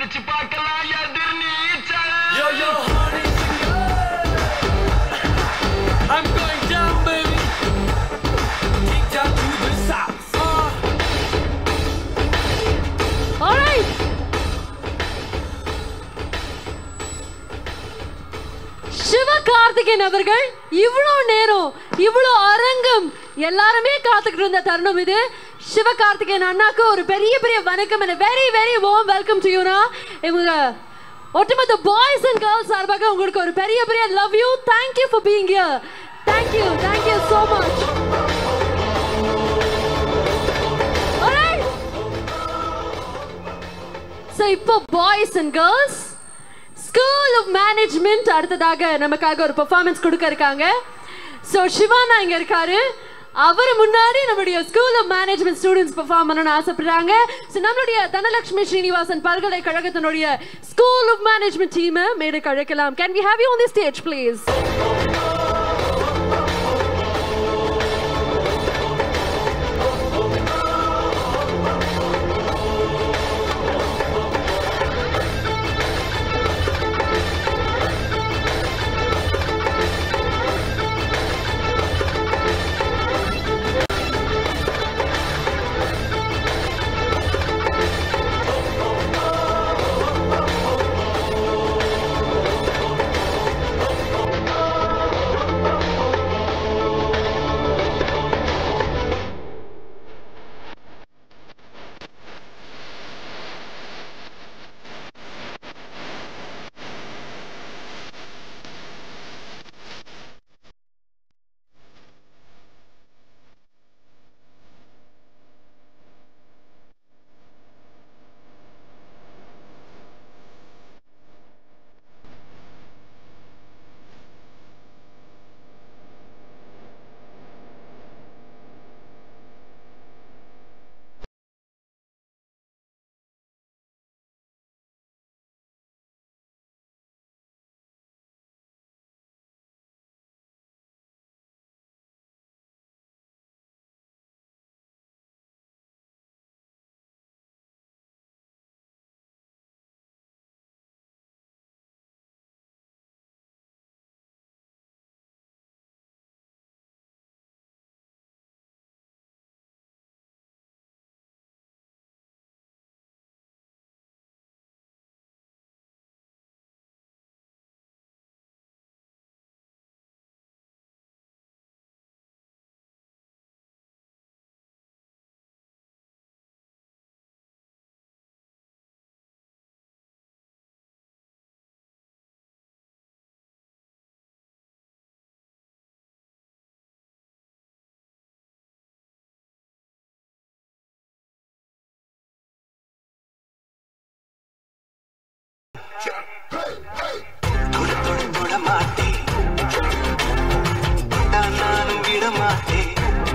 அடிச்சு பார்க்கலாம் எதிர் நீச்சல் Yo, yo, honey. I'm going down, baby. Kick down to the south. Uh. Alright. Sivakarthikeyan அவர்கள் இவ்வளோ நேரம் இவ்வளோ அரங்கம் எல்லாருமே காத்துக்கிட்டு இருந்த தருணம் இது சிவகார்த்திகேயன் அண்ணாக்கு ஒரு பெரிய பெரிய வணக்கம் and a very very warm welcome to யூனா இவங்க ஒட்டுமொத்த பாய்ஸ் அண்ட் கேர்ள்ஸ் சார்பாக உங்களுக்கு ஒரு பெரிய பெரிய love you thank you for being here thank you thank you so much Alright. So இப்போ boys and girls school of management அடுத்ததாக நமக்காக ஒரு பெர்ஃபார்மன்ஸ் கொடுக்க இருக்காங்க ஸோ சிவானா இங்க இருக்காரு அவர் முன்னாடி நம்மளுடைய school of management students perform பண்ணணும்னு ஆசைப்படுறாங்க ஸோ நம்மளுடைய தனலட்சுமி ஸ்ரீனிவாசன் பல்கலைக்கழகத்தினுடைய ஸ்கூல் ஆஃப் மேனேஜ்மெண்ட் டீமை மேடைக்கு அழைக்கலாம் can we have you on the stage please தொட தொட தொட மாட்டேன் தொட்டா நானும் விட மாட்டேன்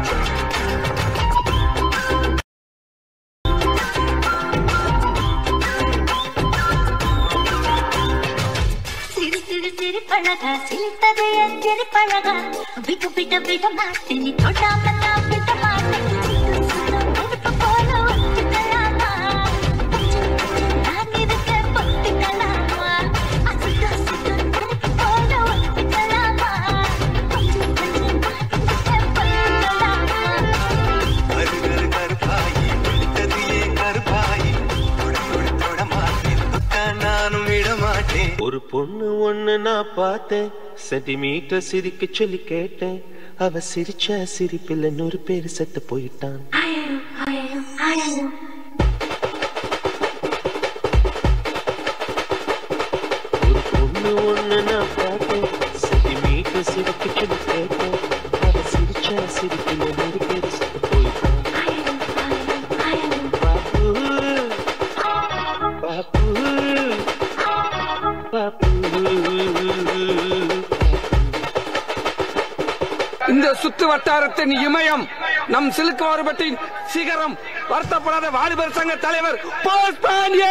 சிறு சிறு சிறு பழகா சிரித்தது என் சிறு பழகா விட்டு விட்டு விட மாட்டேன் நீ தொடாம நான் விட மாட்டேன் நெருப்பு போல ஒட்டிக்கலாமா நான் இருக்க பொத்திக்கலாமா அசுத்த சுத்த நெருப்பு போல ஒட்டிக்கலாமா கொஞ்சம் கொஞ்சம் பொத்திக்கலாமா கரு கரு கருப்பாயி வெளுத்தது ஏன் கருப்பாயி தொட தொட தொட மாட்டேன் தொட்டா நானும் விட மாட்டேன் ஒரு பொண்ணு ஒண்ணு நான் பார்த்தேன் சென்டிமீட்டர் சிரிக்க சொல்லி கேட்டேன் அவ சிரிச்ச சிரிப்பில் நூறு பேர் செத்து போயிட்டான் ஆயிரம் ஆயிரம் ஆயிரம் ஒரு பொண்ணு ஒண்ணு நான் பார்த்தேன் சென்டிமீட்டர் சிரிக்க சொல்லி கேட்டேன் அவ சிரிச்ச சிரிப்பில் நூறு பேர் செத்து போயிட்டான் ஆயிரம் ஆயிரம் ஆயிரம் பாப்பு பாப்பு பாப்பு இந்த சுத்து வட்டாரத்தின் இமயம் நம் சிலுக்கு மாறுபட்டின் சிகரம் வருத்தப்படாத வாலிபர் சங்க தலைவர் Bose பாண்டியே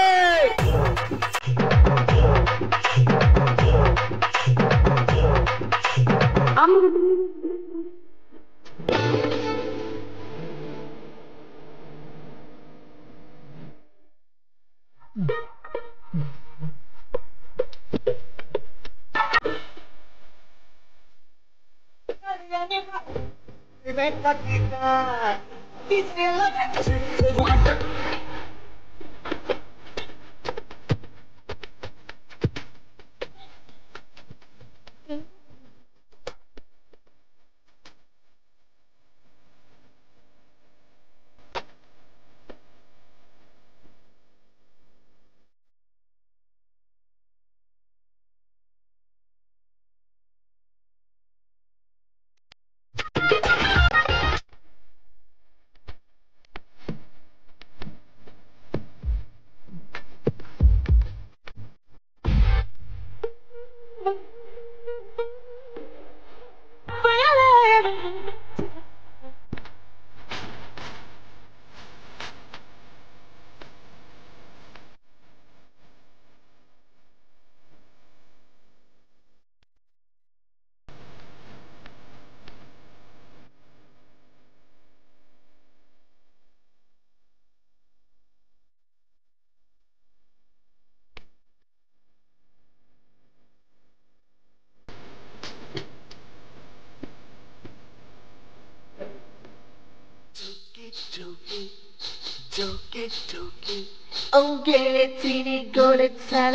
Oh, ಗೆಳತಿನಿ ಗೋಳಕ್ಸಳ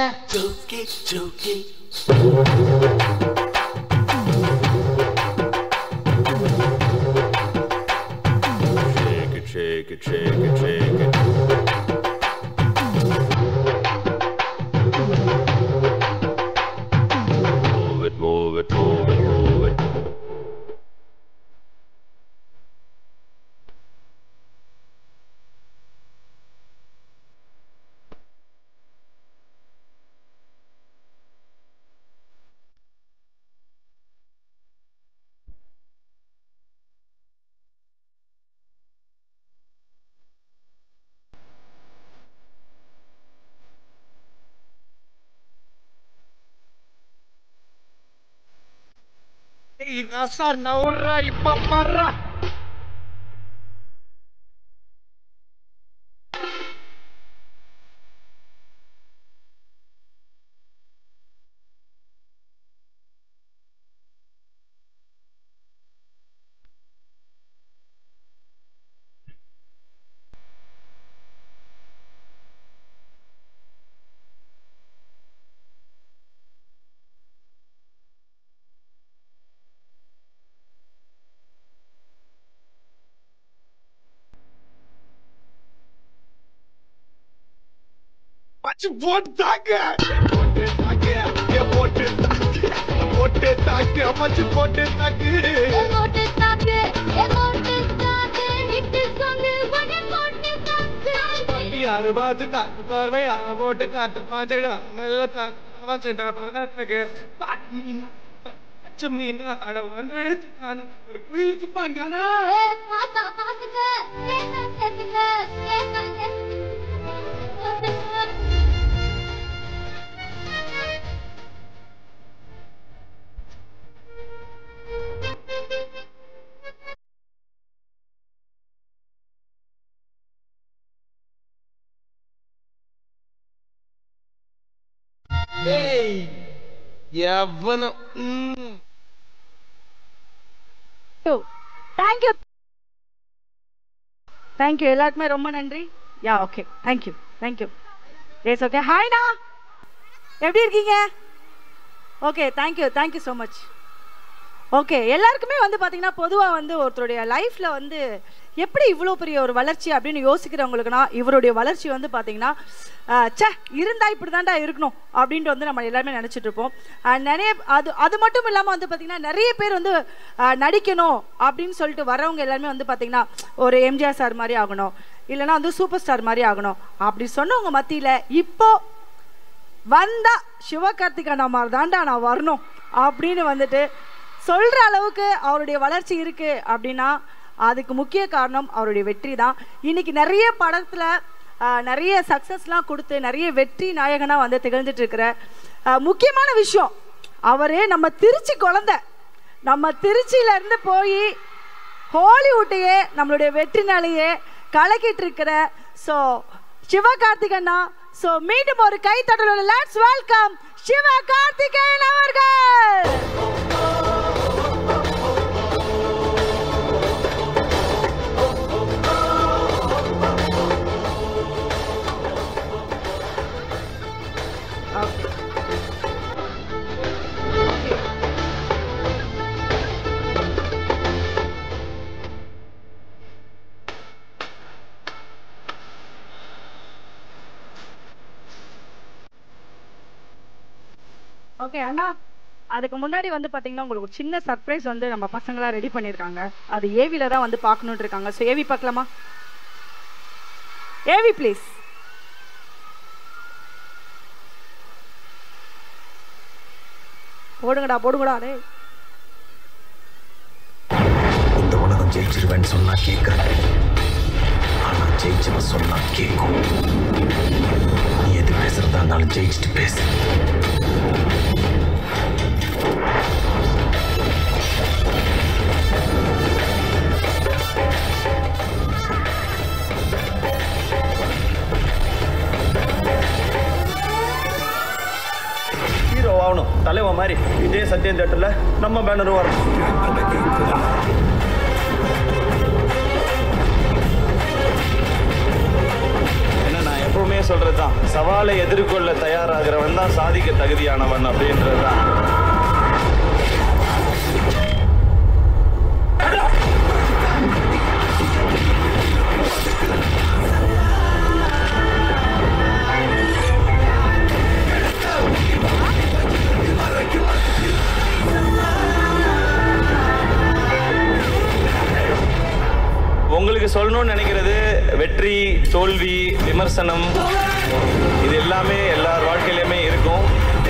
Shake it, shake it, shake it, shake it. Move it, move it, move it, move it. வச்சு போட்டாங்க போட்டு தாக்கு போட்டு தாக்கு போட்டு தாக்கு அமைச்சு போட்டு தாக்கு போட்டு தாக்கு போட்டு தாக்கு ஹிட் சாங் பண்ணி போட்டு தாக்கு யாரு பார்த்து தாக்கு பார்வை யாரை போட்டு காட்டு பாத்துடா நல்ல தாக்கு பாத்துடா பதாக்கு பச்சை மீன் அட வந்து நான் ஒரு குயிலுக்கு பாங்கானா பாத்தா பாத்துக்க கேட்டா கேட்டுக்க கேட்டா ஏய் எவனும் ம் தேங்க்யூ தேங்க்யூ எல்லாருக்குமே ரொம்ப நன்றி yeah okay thank you thank you yes okay ஹாய்ண்ணா எப்படி இருக்கீங்க okay thank you thank you so much okay எல்லாருக்குமே வந்து பார்த்தீங்கன்னா பொதுவாக வந்து ஒருத்தருடைய லைஃப்பில் வந்து எப்படி இவ்வளோ பெரிய ஒரு வளர்ச்சி அப்படின்னு யோசிக்கிறவங்களுக்குனா இவருடைய வளர்ச்சி வந்து பார்த்தீங்கன்னா ஆஹ், ச்சே இருந்தா இப்படி தாண்டா இருக்கணும் அப்படின்ட்டு வந்து நம்ம எல்லாருமே நினச்சிட்டு இருப்போம் ஆஹ், நிறைய அது அது மட்டும் இல்லாமல் வந்து பார்த்தீங்கன்னா நிறைய பேர் வந்து ஆஹ், நடிக்கணும் அப்படின்னு சொல்லிட்டு வரவங்க எல்லாருமே வந்து பார்த்தீங்கன்னா ஒரு எம்ஜிஆர் சார் மாதிரி ஆகணும் இல்லைன்னா வந்து சூப்பர் ஸ்டார் மாதிரி ஆகணும் அப்படி சொன்னவங்க மத்தியில் இப்போ வந்தா சிவகார்த்திகேயனா மாதிரி தாண்டா நான் வரணும் அப்படின்னு வந்துட்டு சொல்ற அளவுக்கு அவருடைய வளர்ச்சி இருக்கு அப்படின்னா அதுக்கு முக்கிய காரணம் அவருடைய வெற்றி தான் இன்னைக்கு நிறைய படத்துல ஆஹ், நிறைய சக்சஸ்லாம் கொடுத்து நிறைய வெற்றி நாயகனா வந்து திகழ்ந்துட்டு இருக்கிற ஆஹ், முக்கியமான விஷயம் அவரு நம்ம திருச்சி குழந்தை நம்ம திருச்சியில இருந்து போய் ஹாலிவுட்டையே நம்மளுடைய வெற்றி நாளையே கலக்கிட்டு இருக்கிற ஸோ சிவகார்த்திகண்ணா ஸோ மீண்டும் ஒரு கை தட்டலோட லெட்ஸ் வெல்கம் சிவகார்த்திகேயன் அவர்கள் ஓகே அண்ணா அதுக்கு முன்னாடி வந்து பாத்தீங்கன்னா உங்களுக்கு ஒரு சின்ன சர்ப்ரைஸ் வந்து நம்ம பசங்களா ரெடி பண்ணிருக்காங்க அது ஏவில தான் வந்து பார்க்கணும்னு இருக்காங்க ஸோ ஏவி பார்க்கலாமா ஏவி ப்ளீஸ் போடுங்கடா போடுங்கடா டேய் இந்த உலகம் ஜெயிச்சிருவேன்னு சொன்னா கேட்கறேன் ஆனா ஜெயிச்சவன் சொன்னா கேட்கும் நீ எது பேசுறதா இருந்தாலும் ஜெயிச்சுட்டு பேசு ஹீரோ ஆகணும் தலைவன் மாதிரி இதே சத்யம் தேட்டர்ல நம்ம பேனரும் வரணும் என்ன நான் எப்பவுமே சொல்றதுதான் சவாலை எதிர்கொள்ள தயாராகிறவன் தான் சாதிக்க தகுதியானவன் அப்படின்றது தான் உங்களுக்கு சொல்லணும்னு நினைக்கிறது வெற்றி தோல்வி விமர்சனம் இது எல்லாமே எல்லார் வாழ்க்கையிலுமே இருக்கும்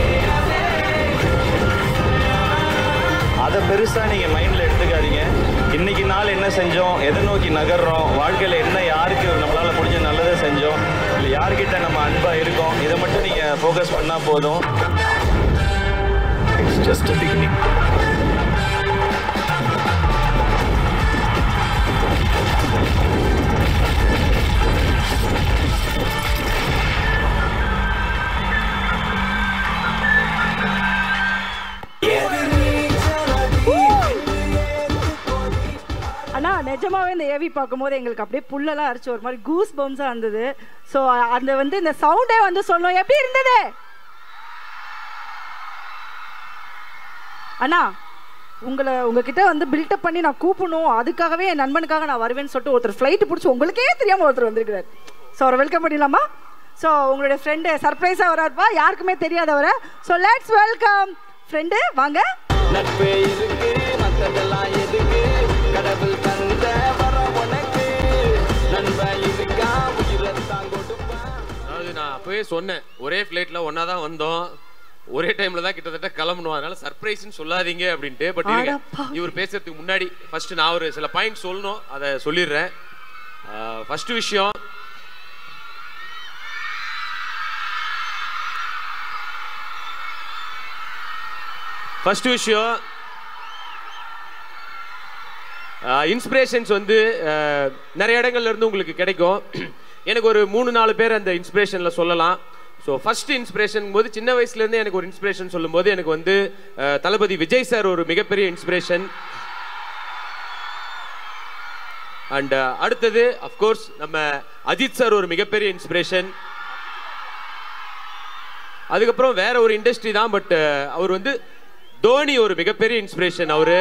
அதை பெருசா நீங்க மைண்ட்ல எடுத்துக்காதீங்க இன்னைக்கு நாள் என்ன செஞ்சோம் எதை நோக்கி நகர்றோம் வாழ்க்கையில என்ன யாருக்கு நம்மளால முடிஞ்ச நல்லதை செஞ்சோம் இல்லை யார்கிட்ட நம்ம அன்பா இருக்கோம் இதை மட்டும் நீங்க ஃபோக்கஸ் பண்ணா போதும் இட்ஸ் ஜஸ்ட் பிகினிங் அண்ணா நிஜமாவே இந்த ஏவி பார்க்கும்போது எங்களுக்கு அப்படியே புல்லெல்லாம் அரிச்சு ஒரு மாதிரி கூஸ் பம்ஸா இருந்தது ஸோ அந்த வந்து இந்த சவுண்டே வந்து சொல்லணும் எப்படி இருந்தது அண்ணா உங்களை உங்ககிட்ட வந்து பில்டப் பண்ணி நான் கூப்பிடணும் அதுக்காகவே என் நண்பனுக்காக நான் வருவேன்னு சொல்லிட்டு ஒருத்தர் ஃப்ளைட் பிடிச்சி உங்களுக்கே தெரியாம ஒருத்தர் வந்திருக்கிறார் ஸோ அவரை வெல்கம் பண்ணிடலாமா ஸோ உங்களுடைய ஃப்ரெண்டு சர்ப்ரைஸாக வராருப்பா யாருக்குமே தெரியாதவரை ஸோ லெட்ஸ் வெல்கம் ஃப்ரெண்டு வாங்க நட்பு இருக்கு மத்ததெல்லாம் எதுக்கு கடவுள் தந்த வர உனக்கு நண்பன் இருக்கா உயிரத்தான் கொடுப்பான் அதாவது நான் அப்பவே சொன்னேன் ஒரே ஃப்ளைட்ல ஒன்னா தான் வந்தோம் ஒரே டைம்ல தான் கிட்டத்தட்ட கிளம்பணும் அதனால சர்ப்ரைஸ்னு சொல்லாதீங்க அப்படின்ட்டு பட் அடப்பா. இவர் பேசுறதுக்கு முன்னாடி ஃபர்ஸ்ட் நான் ஒரு சில பாயிண்ட் சொல்லணும் அதை சொல்லிடுறேன் ஃபர்ஸ்ட் விஷயம் ஃபர்ஸ்ட் விஷயம் இன்ஸ்பிரேஷன்ஸ் வந்து அஹ், நிறைய இடங்கள்ல இருந்து உங்களுக்கு கிடைக்கும் எனக்கு ஒரு மூணு நாலு பேர் அந்த இன்ஸ்பிரேஷனில் சொல்லலாம் ஸோ ஃபர்ஸ்ட் இன்ஸ்பிரேஷன் போது சின்ன வயசுலேருந்து எனக்கு ஒரு இன்ஸ்பிரேஷன் சொல்லும்போது எனக்கு வந்து அஹ், தளபதி விஜய் சார் ஒரு மிகப்பெரிய இன்ஸ்பிரேஷன் அண்ட் அடுத்தது அஃப்கோர்ஸ் நம்ம அஜித் சார் ஒரு மிகப்பெரிய இன்ஸ்பிரேஷன் அதுக்கப்புறம் வேற ஒரு இண்டஸ்ட்ரி தான் பட் அவர் வந்து தோனி ஒரு மிகப்பெரிய இன்ஸ்பிரேஷன் அவரு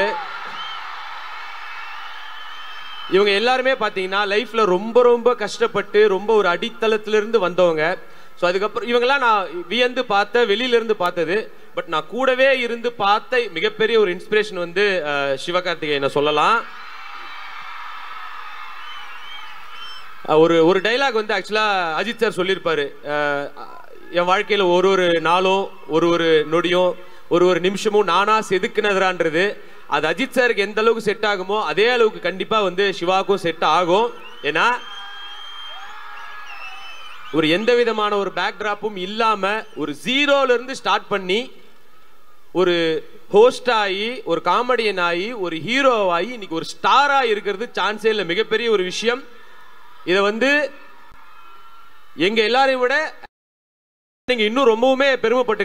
இவங்க எல்லாருமே பார்த்தீங்கன்னா லைஃப்ல ரொம்ப ரொம்ப கஷ்டப்பட்டு ரொம்ப ஒரு அடித்தளத்துல இருந்து வந்தவங்க ஸோ அதுக்கப்புறம் இவங்கெல்லாம் நான் வியந்து பார்த்த வெளியில இருந்து பார்த்தது பட் நான் கூடவே இருந்து பார்த்த மிகப்பெரிய ஒரு இன்ஸ்பிரேஷன் வந்து அஹ், சிவகார்த்திகேயனை சொல்லலாம் அஹ், ஒரு ஒரு டைலாக் வந்து ஆக்சுவலா அஜித் சார் சொல்லியிருப்பாரு அஹ், என் வாழ்க்கையில ஒரு ஒரு நாளும் ஒரு ஒரு நொடியும் ஒரு ஒரு நிமிஷமும் நானா செதுக்குனதுறான்றது அது அஜித் சாருக்கு எந்த அளவுக்கு செட் ஆகுமோ அதே அளவுக்கு கண்டிப்பா வந்து சிவாக்கும் செட் ஆகும் ஏன்னா ஒரு எந்த விதமான ஒரு பேக்ட்ராப்பும் இல்லாம ஒரு ஜீரோல இருந்து ஸ்டார்ட் பண்ணி ஒரு ஹோஸ்ட் ஆகி ஒரு காமெடியன் ஆகி ஒரு ஹீரோ ஆகி இன்னைக்கு ஒரு ஸ்டாரா இருக்கிறது சான்ஸே இல்லை மிகப்பெரிய ஒரு விஷயம் இதை வந்து எங்க எல்லாரையும் விட நீங்க இன்னும் ரொம்பவுமே பெருமைப்பட்டு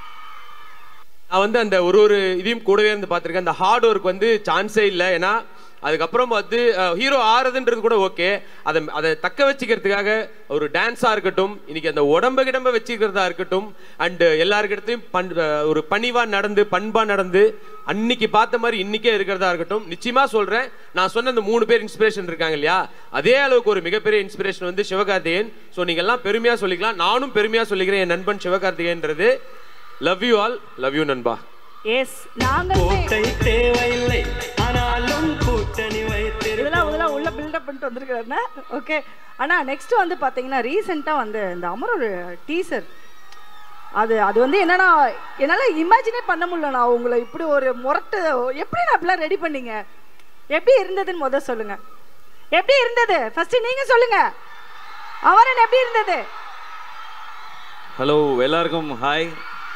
நான் வந்து அந்த ஒரு ஒரு இதையும் கூடவே இருந்து பார்த்துருக்கேன் அந்த ஹார்ட் ஒர்க் வந்து சான்ஸே இல்லை ஏன்னா அதுக்கப்புறம் வந்து ஹீரோ ஆறுதுன்றது கூட ஓகே அதை அதை தக்க வச்சுக்கிறதுக்காக ஒரு டான்ஸா இருக்கட்டும் இன்னைக்கு அந்த உடம்ப கிடம்ப வச்சுக்கிறதா இருக்கட்டும் அண்ட் எல்லாருக்கிட்டையும் பண் அஹ், ஒரு பணிவா நடந்து பண்பா நடந்து அன்னைக்கு பார்த்த மாதிரி இன்னைக்கே இருக்கிறதா இருக்கட்டும் நிச்சயமா சொல்றேன் நான் சொன்ன அந்த மூணு பேர் இன்ஸ்பிரேஷன் இருக்காங்க இல்லையா அதே அளவுக்கு ஒரு மிகப்பெரிய இன்ஸ்பிரேஷன் வந்து சிவகார்த்திகேயன் ஸோ நீங்க எல்லாம் பெருமையா சொல்லிக்கலாம் நானும் பெருமையா சொல்லிக்கிறேன் என் நண்பன் சிவகார்த்திகேயன்றது love you all love you நண்பா எஸ் நாங்கள் கோட்டை தேவையில்லை ஆனாலும் கூட்டணி வைத்திரு இதெல்லாம் இதெல்லாம் உள்ள பில்டப் பண்ணிட்டு வந்திருக்காருன்னா ஓகே ஆனா நெக்ஸ்ட் வந்து பாத்தீங்கன்னா ரீசெண்டாக வந்து இந்த அமரோட டீசர் அது அது வந்து என்னன்னா என்னால இமேஜினே பண்ண முடியலண்ணா உங்களை இப்படி ஒரு முரட்டு எப்படி நான் அப்படிலாம் ரெடி பண்ணீங்க எப்படி இருந்ததுன்னு முத சொல்லுங்க எப்படி இருந்தது ஃபர்ஸ்ட் நீங்க சொல்லுங்க அமரன் எப்படி இருந்தது ஹலோ எல்லாருக்கும் ஹாய்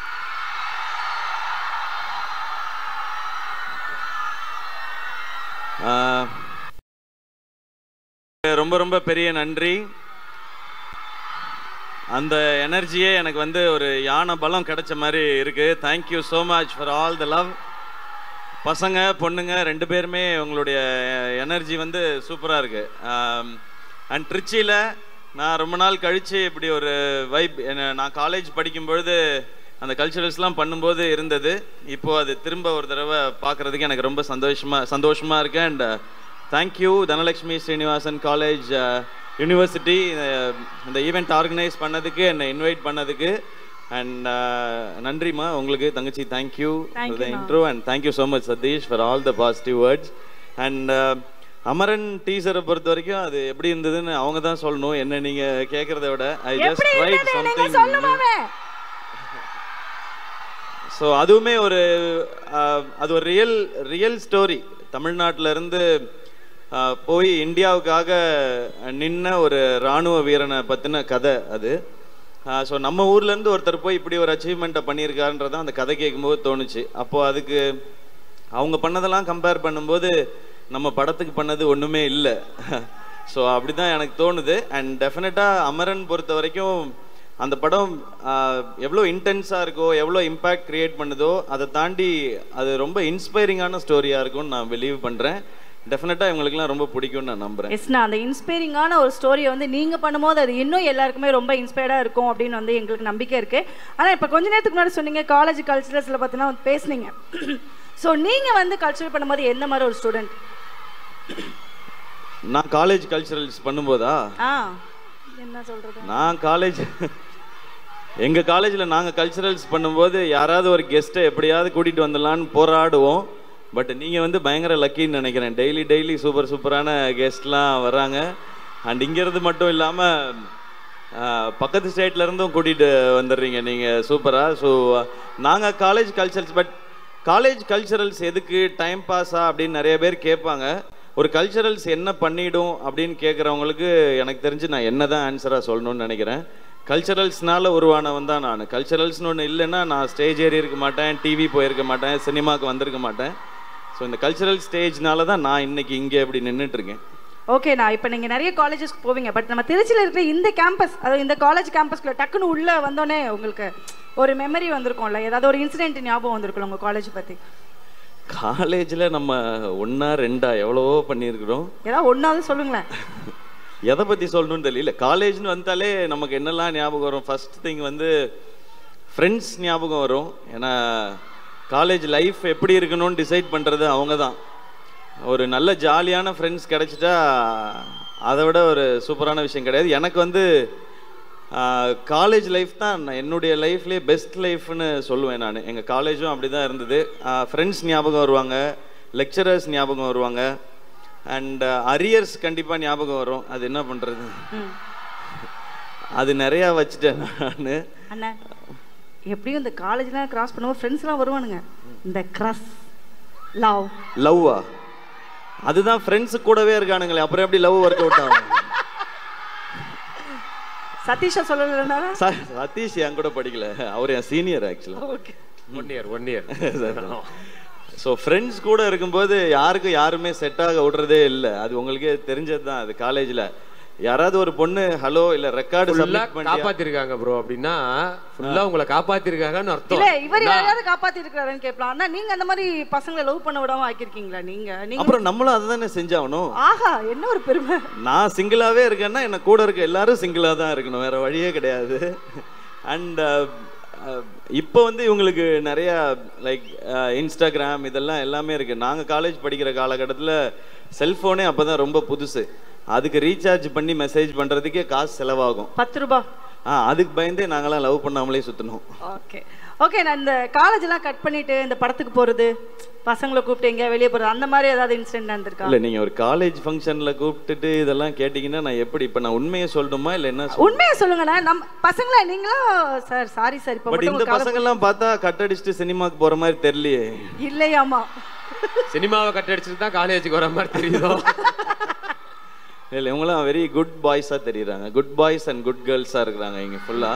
ரொம்ப ரொம்ப பெரிய நன்றி அந்த எனர்ஜியே எனக்கு வந்து ஒரு யானை பலம் கிடைச்ச மாதிரி இருக்கு thank you so much for all the love பசங்க பொண்ணுங்க ரெண்டு பேருமே உங்களுடைய எனர்ஜி வந்து சூப்பராக இருக்கு அண்ட் ட்ரிச்சியில் நான் ரொம்ப நாள் கழிச்சு இப்படி ஒரு வைப் நான் காலேஜ் படிக்கும் பொழுது அந்த கல்ச்சுரல்ஸ்லாம் பண்ணும்போது இருந்தது இப்போ அது திரும்ப ஒரு தடவை பார்க்கறதுக்கு எனக்கு ரொம்ப சந்தோஷமா சந்தோஷமா இருக்கு and thank you Dhanalakshmi Srinivasan college university இந்த ஈவெண்ட் ஆர்கனைஸ் பண்ணதுக்கு என்னை இன்வைட் பண்ணதுக்கு அண்ட் நன்றிம்மா உங்களுக்கு தங்கச்சி thank you Thank the you, ma'am. Intro and thank you so much Sathish for all the positive words and Amaran டீசரை பொறுத்த வரைக்கும் அது எப்படி இருந்ததுன்னு அவங்க தான் சொல்லணும் என்ன நீங்க கேட்கறத விட ஐ ஜஸ்ட் எப்படி ரைட் இருந்தது நீங்க சம்திங் சொல்லுமாவே ஸோ அதுவுமே ஒரு அஹ், அது ஒரு ரியல் ரியல் ஸ்டோரி தமிழ்நாட்டில இருந்து அஹ், போய் இந்தியாவுக்காக நின்ன ஒரு ராணுவ வீரனை பற்றின கதை அது ஸோ நம்ம ஊர்ல இருந்து ஒருத்தர் போய் இப்படி ஒரு அச்சீவ்மெண்ட்டை பண்ணியிருக்காருன்றத அந்த கதை கேட்கும்போது தோணுச்சு அப்போ அதுக்கு அவங்க பண்ணதெல்லாம் கம்பேர் பண்ணும்போது நம்ம படத்துக்கு பண்ணது ஒன்றுமே இல்லை ஸோ அப்படி தான் எனக்கு தோணுது அண்ட் டெஃபினட்டாக அமரன் பொறுத்த வரைக்கும் அந்த படம் எவ்வளோ இன்டென்ஸாக இருக்கோ எவ்வளோ இம்பேக்ட் கிரியேட் பண்ணுதோ அதை தாண்டி அது ரொம்ப இன்ஸ்பைரிங்கான ஸ்டோரியாக இருக்கும்னு நான் பிலீவ் பண்ணுறேன் டெஃபினட்டாக இவங்களுக்குலாம் ரொம்ப பிடிக்கும்னு நான் நம்புகிறேன் எஸ்னா அந்த இன்ஸ்பைரிங்கான ஒரு ஸ்டோரியை வந்து நீங்க பண்ணும்போது அது இன்னும் எல்லாருக்குமே ரொம்ப இன்ஸ்பயர்டா இருக்கும் அப்படின்னு வந்து எங்களுக்கு நம்பிக்கை இருக்கு ஆனா இப்ப கொஞ்ச நேரத்துக்கு முன்னாடி சொன்னீங்க காலேஜ் கல்ச்சுரல்ஸ்ல பார்த்தீங்கன்னா வந்து பேசுனீங்க ஸோ நீங்க வந்து கல்ச்சுரல் பண்ணும்போது எந்த மாதிரி ஒரு ஸ்டூடெண்ட் நான் காலேஜ் கல்ச்சுரல்ஸ் பண்ணும்போதா ஆ என்ன சொல்றது நான் காலேஜ் எங்கள் காலேஜில் நாங்கள் கல்ச்சுரல்ஸ் பண்ணும்போது யாராவது ஒரு கெஸ்ட்டை எப்படியாவது கூட்டிகிட்டு வந்துடலான்னு போராடுவோம் பட் நீங்கள் வந்து பயங்கர லக்கின்னு நினைக்கிறேன் டெய்லி டெய்லி சூப்பர் சூப்பரான கெஸ்ட்லாம் வராங்க அண்ட் இங்கேருந்து மட்டும் இல்லாமல் பக்கத்து ஸ்டேட்ல இருந்தும் கூட்டிகிட்டு வந்துடுறீங்க நீங்கள் சூப்பராக ஸோ நாங்கள் college culturals but college culturals எதுக்கு டைம் பாஸா அப்படின்னு நிறைய பேர் கேட்பாங்க ஒரு கல்ச்சரல்ஸ் என்ன பண்ணிடும் அப்படின்னு கேட்குறவங்களுக்கு எனக்கு தெரிஞ்சு நான் என்ன தான் ஆன்சராக சொல்லணும்னு நினைக்கிறேன் கல்ச்சரல்ஸ்னால உருவானவன் தான் நான் கல்ச்சரல்ஸ்னு ஒன்று இல்லைன்னா நான் ஸ்டேஜ் ஏறி இருக்க மாட்டேன் டிவி போயிருக்க மாட்டேன் சினிமாவுக்கு வந்திருக்க மாட்டேன் ஸோ இந்த கல்ச்சரல் ஸ்டேஜ்னால தான் நான் இன்னைக்கு இங்கே இப்படி நின்றுட்டு இருக்கேன் ஓகே நான் இப்போ நீங்கள் நிறைய காலேஜஸ்க்கு போவீங்க பட் நம்ம திருச்சியில் இருக்கிற இந்த கேம்பஸ் அதாவது இந்த காலேஜ் கேம்பஸ்க்குள்ள டக்குன்னு உள்ளே வந்தோடனே உங்களுக்கு ஒரு மெமரி வந்திருக்கும்ல ஏதாவது ஒரு இன்சிடென்ட் ஞாபகம் வந்திருக்கும்ல உங்கள் காலேஜ் பற்றி காலேஜில் நம்ம ஒன்றா ரெண்டா எவ்வளவோ பண்ணியிருக்கிறோம் ஏதாவது ஒன்றாவது சொல்லுங்களேன் எதை பற்றி சொல்லணும்னு தெரியல காலேஜ்னு வந்தாலே நமக்கு என்னெல்லாம் ஞாபகம் வரும் ஃபர்ஸ்ட் திங் வந்து ஃப்ரெண்ட்ஸ் ஞாபகம் வரும் ஏன்னா காலேஜ் லைஃப் எப்படி இருக்கணும்னு டிசைட் பண்ணுறது அவங்க தான் ஒரு நல்ல ஜாலியான ஃப்ரெண்ட்ஸ் கிடைச்சிட்டா அதை விட ஒரு சூப்பரான விஷயம் கிடையாது எனக்கு வந்து காலேஜ் லைஃப் தான் நான் என்னுடைய லைஃப்லேயே பெஸ்ட் லைஃப்னு சொல்லுவேன் நான் எங்கள் காலேஜும் அப்படி தான் இருந்தது ஃப்ரெண்ட்ஸ் ஞாபகம் வருவாங்க லெக்சரர்ஸ் ஞாபகம் வருவாங்க அண்ட் அரியர்ஸ் கண்டிப்பாக ஞாபகம் வரும் அது என்ன பண்ணுறது அது நிறையா வச்சுட்டேன் நான் அண்ணா எப்படியும் இந்த காலேஜ்லாம் கிராஸ் பண்ணும்போது ஃப்ரெண்ட்ஸ்லாம் வருவானுங்க இந்த க்ரஸ் லவ் லவ்வா அதுதான் ஃப்ரெண்ட்ஸு கூடவே இருக்கானுங்களே அப்புறம் எப்படி லவ் ஒர்க் அவுட் ஆகும் சதீஷா சொல்லலைன்னா ச- சதீஷ் என் கூட படிக்கல அவர் என் சீனியர் ஆக்சுவலாக okay one year one year so friends கூட இருக்கும்போது யாருக்கும் யாருமே செட் ஆக விடுறதே இல்லை அது உங்களுக்கே தெரிஞ்சது தான் அது காலேஜில் யாராவது ஒரு பொண்ணு ஹலோ இல்ல ரெக்கார்டு ஃபுல்லா சப்மிட் பண்ணி காப்பாத்திருக்காங்க ப்ரோ அப்படின்னா ஃபுல்லா உங்களை காப்பாத்திருக்காங்கன்னு அர்த்தம் இல்ல இவர் நான் யாராவது காப்பாத்தி இருக்கிறாருன்னு கேட்கலாம் ஆனா நீங்க அந்த மாதிரி பசங்களை லவ் பண்ண விடாம ஆக்கிருக்கீங்களா நீங்க நீங்க அப்புறம் நம்மளும் அதை தானே செஞ்சாகணும் ஆஹா என்ன ஒரு பெருமை நான் சிங்கிளாவே இருக்கேன்னா என்ன கூட இருக்க எல்லாரும் சிங்கிளா தான் இருக்கணும் வேற வழியே கிடையாது அண்ட் இப்போ வந்து இவங்களுக்கு நிறைய லைக் இன்ஸ்டாகிராம் இதெல்லாம் எல்லாமே இருக்கு நாங்க காலேஜ் படிக்கிற காலகட்டத்தில் செல்போனே அப்பதான் ரொம்ப புதுசு அதுக்கு ரீசார்ஜ் பண்ணி மெசேஜ் பண்றதுக்கே காசு செலவாகும் பத்து ரூபாய் ஆ அதுக்கு பயந்தே நாங்களாம் லவ் பண்ணாமலே சுத்தணும் ஓகே ஓகே நான் இந்த காலேஜ் எல்லாம் கட் பண்ணிட்டு இந்த படத்துக்கு போறது பசங்களை கூப்பிட்டு எங்கேயா வெளியே போறது அந்த மாதிரி ஏதாவது இன்சிடென்ட் நடந்திருக்கா இல்ல நீங்க ஒரு காலேஜ் ஃபங்க்ஷன்ல கூப்பிட்டுட்டு இதெல்லாம் கேட்டீங்கன்னா நான் எப்படி இப்ப நான் உண்மையை சொல்லணுமா இல்ல என்ன உண்மையை சொல்லுங்கண்ணா நம்ம பசங்களா நீங்களும் சார் சாரி சார் இப்போ பட் மட்டும் இந்த உங்க காலை பசங்க எல்லாம் பார்த்தா கட் அடிச்சுட்டு சினிமாக்கு போற மாதிரி தெரியலையே இல்லையாமா சினிமாவை கட் அடிச்சுட்டு தான் காலேஜுக்கு வர மாதிரி தெரியுதோ இல்ல இவங்கலாம் வெரி குட் பாய்ஸா தெரியுறாங்க குட் பாய்ஸ் அண்ட் குட் கேர்ள்ஸா இருக்கிறாங்க இங்க ஃபுல்லா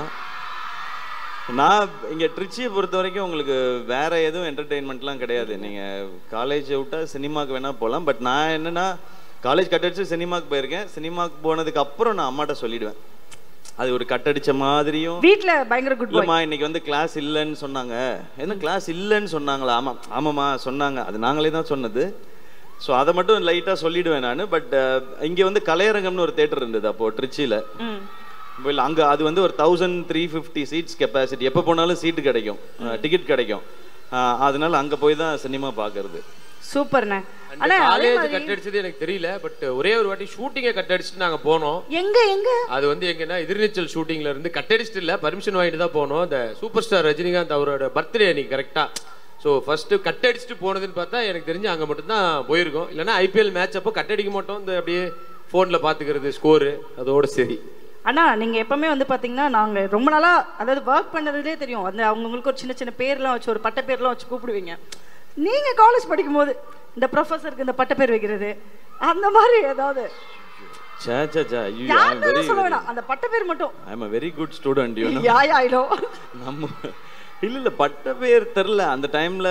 நான் இங்க ட்ரிச்சியை பொறுத்த வரைக்கும் உங்களுக்கு வேற எதுவும் என்டர்டெயின்மெண்ட்லாம் கிடையாது நீங்க காலேஜ் விட்டா சினிமாக்கு வேணா போகலாம் பட் நான் என்னன்னா காலேஜ் கட் அடிச்சு சினிமாக்கு போயிருக்கேன் சினிமாக்கு போனதுக்கு அப்புறம் நான் அம்மாட்ட சொல்லிடுவேன் அது ஒரு கட் அடிச்ச மாதிரியும் வீட்ல பயங்கர குட் பாய் இல்லம்மா இன்னைக்கு வந்து கிளாஸ் இல்லைன்னு சொன்னாங்க என்ன கிளாஸ் இல்லைன்னு சொன்னாங்களா ஆமாம் ஆமாம்மா சொன்னாங்க அது நாங்களே தான் சொன்னது ஸோ அதை மட்டும் லைட்டாக சொல்லிடுவேன் நான் பட் இங்கே வந்து கலையரங்கம்னு ஒரு தேட்டர் இருந்தது அப்போ ட்ரிச்சியில் இல்லை அங்கே அது வந்து ஒரு thousand three fifty seats capacity எப்போ போனாலும் சீட்டு கிடைக்கும் டிக்கெட் கிடைக்கும் அஹ், அதனால அங்கே போய் தான் சினிமா பார்க்கறது சூப்பர்ண்ணே ஆனா அதே காலேஜ் மாதிரி கட் அடிச்சது எனக்கு தெரியல பட் ஒரே ஒரு வாட்டி ஷூட்டிங்கை கட் அடிச்சுட்டு நாங்க போனோம் எங்க எங்க அது வந்து எங்கன்னா எதிர்நீச்சல் ஷூட்டிங்ல இருந்து கட் அடிச்சுட்டு இல்ல பர்மிஷன் வாங்கிட்டு தான் போனோம் இந்த சூப்பர் ஸ்டார் ரஜினிகாந்த் அவரோட பர்த்டே அன்னைக்கு கரெக்டா ஸோ ஃபர்ஸ்ட் கட் அடிச்சுட்டு போனதுன்னு பார்த்தா எனக்கு தெரிஞ்சு அங்க மட்டும் தான் போயிருக்கோம் இல்லைன்னா ஐபிஎல் மேட்ச் அப்போ கட் அடிக்க மாட்டோம் இந்த அப்படியே ஃபோன்ல பாத்துக்கிறது ஸ்கோரு அதோட சரி அண்ணா நீங்க எப்பவுமே வந்து பாத்தீங்கன்னா நாங்க ரொம்ப நாளா அதாவது ஒர்க் பண்ணதுலேயே தெரியும் அந்த அவங்களுக்கு ஒரு சின்ன சின்ன பேர்லாம் வச்சு ஒரு பட்ட பேர்லாம் வச்சு கூப்பிடுவீங்க நீங்க காலேஜ் படிக்கும்போது இந்த ப்ரொஃபஸருக்கு இந்த பட்ட பேர் வைக்கிறது அந்த மாதிரி ஏதாவது சே சே சே ஐயோ ஐ யாருன்னு வெரி சொல்ல வேணாம் அந்த பட்ட பேர் மட்டும் I am very good student you yeah yeah I know நம்ம இல்ல இல்ல பட்ட பேர் தெரில அந்த டைம்ல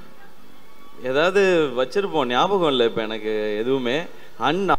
ஏதாவது வச்சிருப்போம் ஞாபகம் இல்லை இப்ப எனக்கு எதுவுமே அண்ணா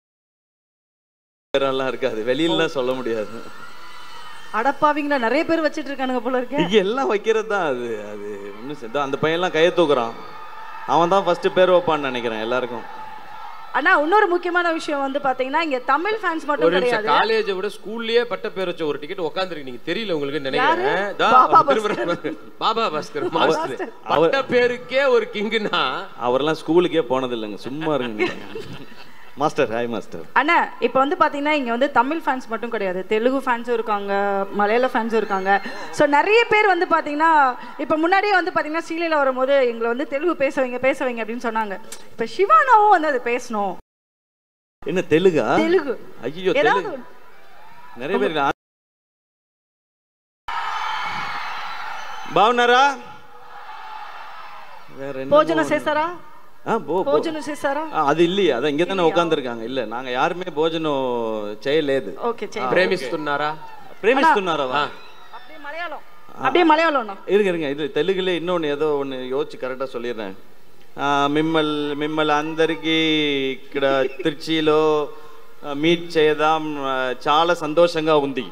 பேரெல்லாம் இருக்காது வெளியிலலாம் சொல்ல முடியாது அடப்பாவீங்களா நிறைய பேர் வச்சிட்டு இருக்கானுங்க போல இருக்கு இங்க எல்லாம் வைக்கிறது தான் அது அது ஒன்றும் சேர்ந்தா அந்த பையன்லாம் கையை தூக்குறான் அவன் தான் ஃபர்ஸ்ட் பேர் வைப்பான்னு நினைக்கிறேன் எல்லாருக்கும் அண்ணா இன்னொரு முக்கியமான விஷயம் வந்து பாத்தீங்கன்னா இங்க தமிழ் ஃபேன்ஸ் ஒரு மட்டும் நிமிஷம் கிடையாது காலேஜை விட ஸ்கூல்லயே பட்ட பேர் வச்ச ஒரு டிக்கெட் உட்காந்துருக்கு நீங்க தெரியல உங்களுக்கு யாரு? நினைக்கிறேன் தா, பாபா திரும்ப- பாபா பாஸ்கர் மாஸ்டர் பட்ட பேருக்கே ஒரு கிங்குனா அவரெல்லாம் ஸ்கூலுக்கே போனது இல்லைங்க சும்மா இருங்க மாஸ்டர் ஹாய் மாஸ்டர் அண்ணா இப்போ வந்து பாத்தீங்கன்னா இங்க வந்து தமிழ் ஃபேன்ஸ் மட்டும் கிடையாது தெலுங்கு ஃபேன்ஸும் இருக்காங்க மலையாள ஃபேன்ஸும் இருக்காங்க ஸோ நிறைய பேர் வந்து பாத்தீங்கன்னா இப்போ முன்னாடியே வந்து பாத்தீங்கன்னா சீலையில் வரும்போது எங்களை வந்து தெலுங்கு பேச வைங்க பேச வைங்க அப்படின்னு சொன்னாங்க இப்போ சிவானாவும் வந்து அது பேசணும் என்ன தெலுங்கா தெலுங்கு ஐயோ ஏதாவது தெலுங்கு நிறைய பேர் இருக்கா- బాగున్నారా வேற என்ன భోజనం చేస్తారా ஆ போ போ. భోజనం చేస్తారా ஆ, அது இல்லையே அதான் இங்க தானே உட்காந்துருக்காங்க இல்ல நாங்க யாருமே భోజనం చేయలేదు ఓకే చేయండి ప్రేమిస్తున్నారా ప్రేమిస్తున్నారా அப்படியே மலையாளம் அப்படியே மலையாளம் இருங்க இருங்க இது తెలుగులో இன்னொன்னு ஏதோ ஒன்று யோசிச்சு கரெக்டாக சொல்லிடுறேன் ఆ, మిమ్మల్ మిమ్మల్ని అందరికీ ఇక్కడ తిరుచిలో మీట్ చేయదాం ఆ, చాలా సంతోషంగా ఉంది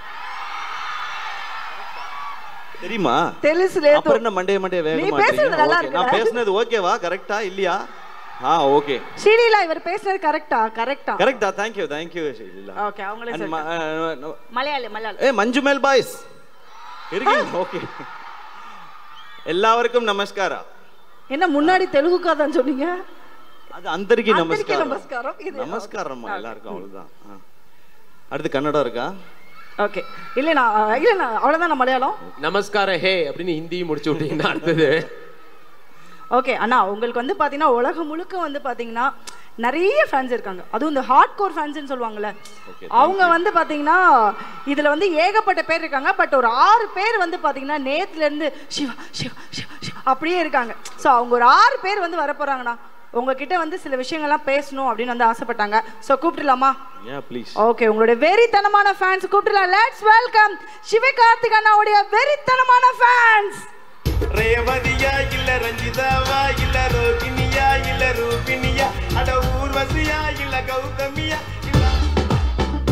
தெரியுமா తెలుసు లేదు அப்புறம் என்ன மண்டே மண்டே வேக நீ பேசுறது நல்லா மாட்டீங்க? Okay. நான் இருக்குல்ல? பேசுனது ஓகேவா கரெக்டா இல்லையா ஆ ஓகே ஸ்ரீலீலா இவர் பேசுனது கரெக்டா கரெக்டா கரெக்டா தேங்க்யூ தேங்க்யூ ஷீலா ஓகே அவங்களே And சொல்லிட்டாங்க. ம- அஹ், no- மலையாளி மலையாளி ஏ மஞ்சுமேல் பாய்ஸ் இருக்கீங்க ஓகே எல்லாருக்கும் நமஸ்காரா என்ன முன்னாடி தெலுங்குக்கா தான் சொன்னீங்க அது அந்தரிக்கு அந்தரிக்கி நமஸ்காரம் நமஸ்காரம் இது நமஸ்காரம்மா எல்லாருக்கும் அவ்வளவுதான் ஆ. அடுத்து கன்னடம் இருக்கா ஓகே இல்ல நான் இல்ல நான் அவ்வளவுதான் நான் மலையாளம் நமஸ்கார ஹே அப்படின்னு ஹிந்தியும் முடிச்சு விட்டீங்கன்னா அடுத்தது ஓகே அண்ணா உங்களுக்கு வந்து பாத்தீங்கன்னா உலகம் முழுக்க வந்து பாத்தீங்கன்னா நிறைய ஃபேன்ஸ் இருக்காங்க அதுவும் இந்த ஹார்ட் கோர் ஃபேன்ஸ்னு சொல்லுவாங்கல்ல அவங்க வந்து பாத்தீங்கன்னா இதுல வந்து ஏகப்பட்ட பேர் இருக்காங்க பட் ஒரு ஆறு பேர் வந்து பாத்தீங்கன்னா நேத்துல இருந்து சிவா சிவா சிவா சிவா அப்படியே இருக்காங்க ஸோ அவங்க ஒரு ஆறு பேர் வந்து வர போறாங்கண்ணா உங்ககிட்ட வந்து சில விஷயங்கள்லாம் பேசணும் அப்படின்னு வந்து ஆசைப்பட்டாங்க ஸோ கூப்பிட்டுலாமா ஏன் ப்ளீஸ் ஓகே உங்களுடைய வெறித்தனமான ஃபேன்ஸ் கூப்பிட்டுலாம் லெட்ஸ் வெல்கம் சிவகார்த்திக் அண்ணாவுடைய வெறித்தனமான ஃபேன்ஸ் ரேவதியா இல்ல ரஞ்சிதாவா இல்ல ரோகிணியா இல்ல ரூபினியா அட ஊர்வசியா இல்ல கௌதமியா இல்ல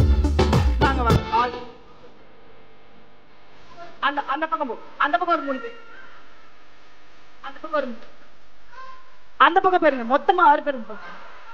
அங்க வாங்க ஆள். அந்த அந்த பக்கம் போ அந்த பக்கம் ஒரு மூணு பேர் அந்த பக்கம் ஒரு மூணு. அந்த பக்கம் பேருங்க மொத்தமா ஆறு பேர் இருப்பாங்க.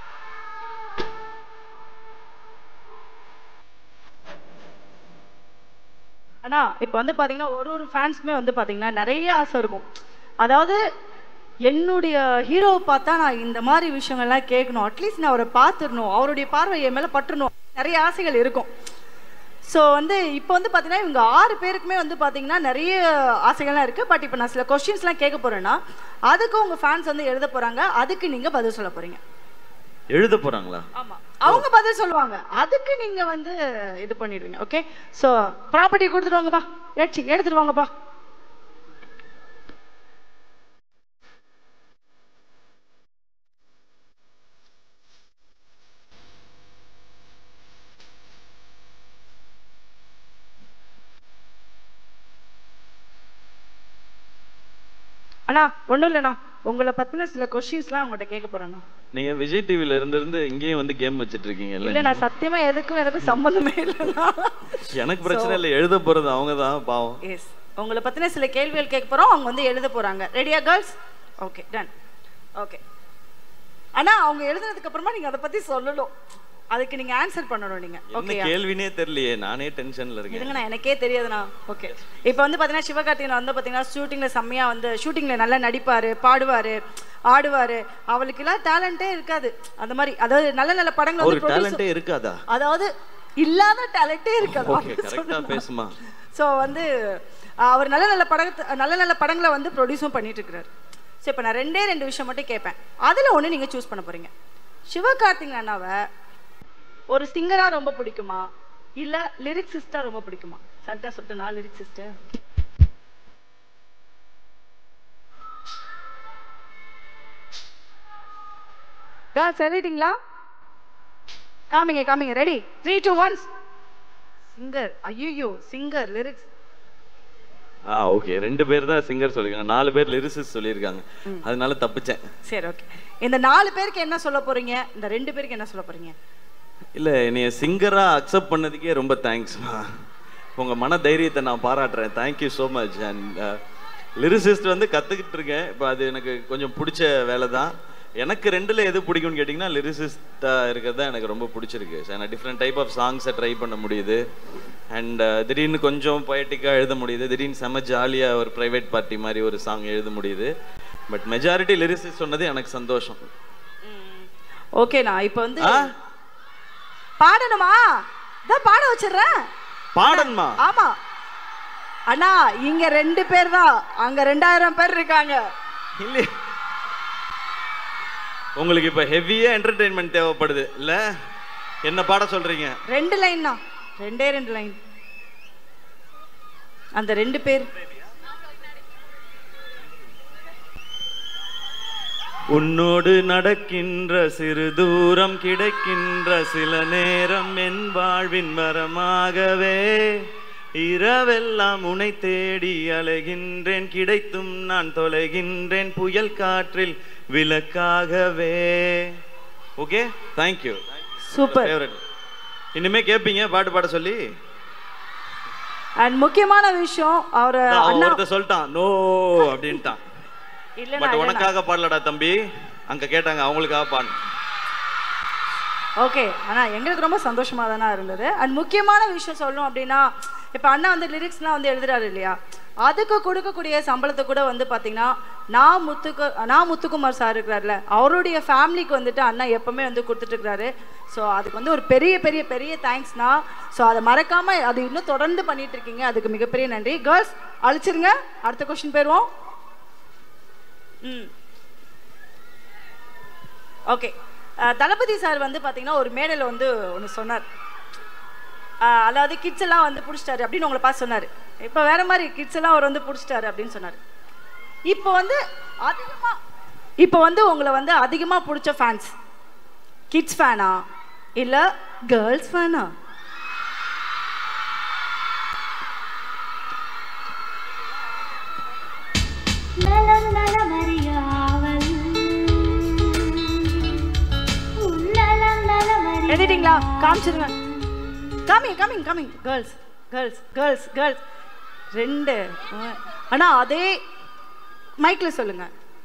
அண்ணா இப்போ வந்து பாத்தீங்கன்னா ஒரு ஒரு ஃபேன்ஸ்க்குமே வந்து பாத்தீங்கன்னா நிறைய ஆசை இருக்கும் அதாவது என்னுடைய ஹீரோவை பார்த்தா நான் இந்த மாதிரி விஷயங்கள்லாம் கேட்கணும் அட்லீஸ்ட் நான் அவரை பார்த்துடணும் அவருடைய பார்வை என் மேலே பற்றணும் நிறைய ஆசைகள் இருக்கும் ஸோ வந்து இப்போ வந்து பார்த்தீங்கன்னா இவங்க ஆறு பேருக்குமே வந்து பார்த்தீங்கன்னா நிறைய ஆசைகள்லாம் இருக்குது பட் இப்போ நான் சில கொஸ்டின்ஸ்லாம் கேட்க போகிறேன்னா அதுக்கு உங்கள் ஃபேன்ஸ் வந்து எழுத போகிறாங்க அதுக்கு நீங்கள் பதில் சொல்ல போகிறீங்க எழுத போறாங்களா அவங்க பதில் சொல்லுவாங்க அதுக்கு நீங்க வந்து இது பண்ணிடுவீங்க ஓகே சோ ப்ராப்பர்ட்டி கொடுத்துட்டு வாங்கப்பா ஏச்சி எடுத்துட்டு வாங்கப்பா அண்ணா ஒண்ணும் இல்லைண்ணா உங்களை பத்தின சில கொஸ்டின்ஸ்லாம் உங்கள்கிட்ட கேட்க போறேண்ணா நீங்க விஜய் டிவில இருந்து இருந்து இங்கேயும் வந்து கேம் வச்சிட்டு இருக்கீங்கல்ல இல்ல நான் சத்தியமா எதுக்கும் எனக்கும் சம்மந்தமே இல்லைண்ணா எனக்கு பிரச்சனை இல்லை எழுத போறது அவங்க தான் பாவம் எஸ் உங்களை பத்தின சில கேள்விகள் கேட்க போறோம் அவங்க வந்து எழுத போறாங்க ரெடியா கேர்ள்ஸ் ஓகே டன் ஓகே ஆனா அவங்க எழுதுனதுக்கு அப்புறமா நீங்க அதை பத்தி சொல்லணும் அதுக்கு நீங்க ஆன்சர் பண்ணணும் நீங்க என்ன ஓகே கேள்வினே தெரியலையே நானே டென்ஷன்ல இருக்கேன் இருங்கண்ணா எனக்கே தெரியாதுண்ணா ஓகே இப்போ வந்து பார்த்தீங்கன்னா சிவகார்த்திகேயன் வந்து பார்த்தீங்கன்னா ஷூட்டிங்கில் செம்மையாக வந்து ஷூட்டிங்கில் நல்லா நடிப்பார் பாடுவார் ஆடுவார் அவளுக்கெல்லாம் டேலண்ட்டே இருக்காது அந்த மாதிரி அதாவது நல்ல நல்ல படங்கள் ஒரு வந்து produce- டேலண்டே இருக்காதா அதாவது இல்லாத டேலண்ட்டே இருக்காது ஓகே கரெக்டா பேசுமா ஸோ வந்து அஹ், அவர் நல்ல நல்ல படத்தை நல்ல நல்ல படங்களை வந்து ப்ரொடியூஸும் பண்ணிட்டு இருக்கிறாரு ஸோ இப்போ நான் ரெண்டே ரெண்டு விஷயம் மட்டும் கேட்பேன் அதில் ஒன்று நீங்கள் சூஸ் பண்ண போறீங்க சிவகார்த்திகேயன் அண்ணாவை ஒரு சிங்கரா ரொம்ப பிடிக்குமா இல்ல லிரிக்ஸிஸ்டா ரொம்ப பிடிக்குமா சட்டா சொல்லிட்டு நான் லிரிக்ஸிஸ்ட் சொல்லிட்டீங்களா காமிங்க காமிங்க ready three two ones singer ஐயோ சிங்கர் லிரிக்ஸ் ஆ ஓகே ரெண்டு பேர் தான் சிங்கர் சொல்லிருக்காங்க நாலு பேர் லிரிசிஸ் சொல்லியிருக்காங்க அதனால தப்பிச்சேன் சரி ஓகே இந்த நாலு பேருக்கு என்ன சொல்ல போறீங்க இந்த ரெண்டு பேருக்கு என்ன சொல்ல போறீங்க இல்ல என்னைய சிங்கரா அக்செப்ட் பண்ணதுக்கே ரொம்ப தேங்க்ஸ்மா உங்க மன தைரியத்தை நான் பாராட்டுறேன் thank you so much and lyricist வந்து கத்துக்கிட்டு இருக்கேன் இப்போ அது எனக்கு கொஞ்சம் பிடிச்ச வேலை தான் எனக்கு ரெண்டுல எது பிடிக்கும்னு கேட்டிங்கன்னா லிரிசிஸ்டா இருக்கிறது தான் எனக்கு ரொம்ப பிடிச்சிருக்கு So, நான் டிஃப்ரெண்ட் டைப் ஆஃப் சாங்ஸை ட்ரை பண்ண முடியுது அண்ட் திடீர்னு கொஞ்சம் பொயட்டிக்காக எழுத முடியுது திடீர்னு செம ஜாலியாக ஒரு ப்ரைவேட் பார்ட்டி மாதிரி ஒரு சாங் எழுத முடியுது பட் மெஜாரிட்டி லிரிசிஸ்ட் சொன்னது எனக்கு சந்தோஷம் ஓகேண்ணா இப்போ வந்து பாடணுமா இதான் பாட வச்சிடுறேன் பாடணுமா ஆமா அண்ணா இங்க ரெண்டு பேர் தான் அங்க ரெண்டாயிரம் பேர் இருக்காங்க இல்லை உங்களுக்கு இப்ப ஹெவியா என்டர்டெயின்மெண்ட் தேவைப்படுது இல்ல என்ன பாட சொல்றீங்க ரெண்டு லைன் தான் ரெண்டே ரெண்டு லைன் அந்த ரெண்டு பேர் உன்னோடு நடக்கின்ற சிறு தூரம் கிடைக்கின்ற சில நேரம் என் வாழ்வின் வரமாகவே இரவெல்லாம் உனை தேடி அலைகின்றேன் கிடைத்தும் நான் தொலைகின்றேன் புயல் காற்றில் விளக்காகவே ஓகே தேங்க்யூ சூப்பர் இனிமே கேட்பீங்க பாட்டு பாட சொல்லி அண்ட் முக்கியமான விஷயம் அவர் நான் அண்ணா ஒருத்தர் சொல்லிட்டான் நோ அப்படின்ட்டான் இல்லண்ணா, பட் இல்லண்ணா. உனக்காக பாடலடா தம்பி அங்க கேட்டாங்க அவங்களுக்காக பாடு ஓகே ஆனா எங்களுக்கு ரொம்ப சந்தோஷமா தானே இருந்தது அண்ட் முக்கியமான விஷயம் சொல்லணும் அப்படின்னா இப்போ அண்ணா வந்து லிரிக்ஸ்லாம் வந்து எழுதுறாரு இல்லையா அதுக்கு கொடுக்கக்கூடிய சம்பளத்தை கூட வந்து பார்த்தீங்கன்னா நான் முத்துக்கு நான் முத்துக்குமார் சார் இருக்கிறாருல அவருடைய ஃபேமிலிக்கு வந்துட்டு அண்ணா எப்பவுமே வந்து கொடுத்துட்டு இருக்கிறாரு ஸோ அதுக்கு வந்து ஒரு பெரிய பெரிய பெரிய தேங்க்ஸ்னா ஸோ அதை மறக்காம அது இன்னும் தொடர்ந்து பண்ணிட்டு இருக்கீங்க அதுக்கு மிகப்பெரிய நன்றி கேர்ள்ஸ் அழிச்சிருங்க அடுத்த கொஸ்டின் போயிடுவோம் ம் ஓகே தளபதி சார் வந்து பார்த்தீங்கன்னா ஒரு மேடையில் வந்து ஒன்று சொன்னார் அஹ், அதாவது கிட்ஸ் எல்லாம் வந்து பிடிச்சிட்டாரு அப்படின்னு உங்களை பார்த்து சொன்னார் இப்போ வேற மாதிரி கிட்ஸ் எல்லாம் அவர் வந்து பிடிச்சிட்டாரு அப்படின்னு சொன்னார் இப்போ வந்து அதிகமாக இப்போ வந்து உங்களை வந்து அதிகமாக பிடிச்ச ஃபேன்ஸ் கிட்ஸ் ஃபேனா இல்லை கேர்ள்ஸ் ஃபேனா நலம் நலமறியாவல் உன்னலம் நலமறியாவல் எழுதிட்டீங்களா காமிச்சிருங்க coming coming coming girls girls girls girls ரெண்டு ஆ. அண்ணா அதே மைக்ல சொல்லுங்க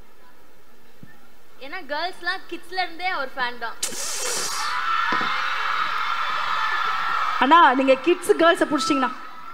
ஏன்னா கேர்ள்ஸ்லாம் கிட்ஸ்ல இருந்தே அவர் ஃபேன் தான் அண்ணா நீங்க கிட்ஸ் கேர்ள்ஸை பிடிச்சிட்டிங்கண்ணா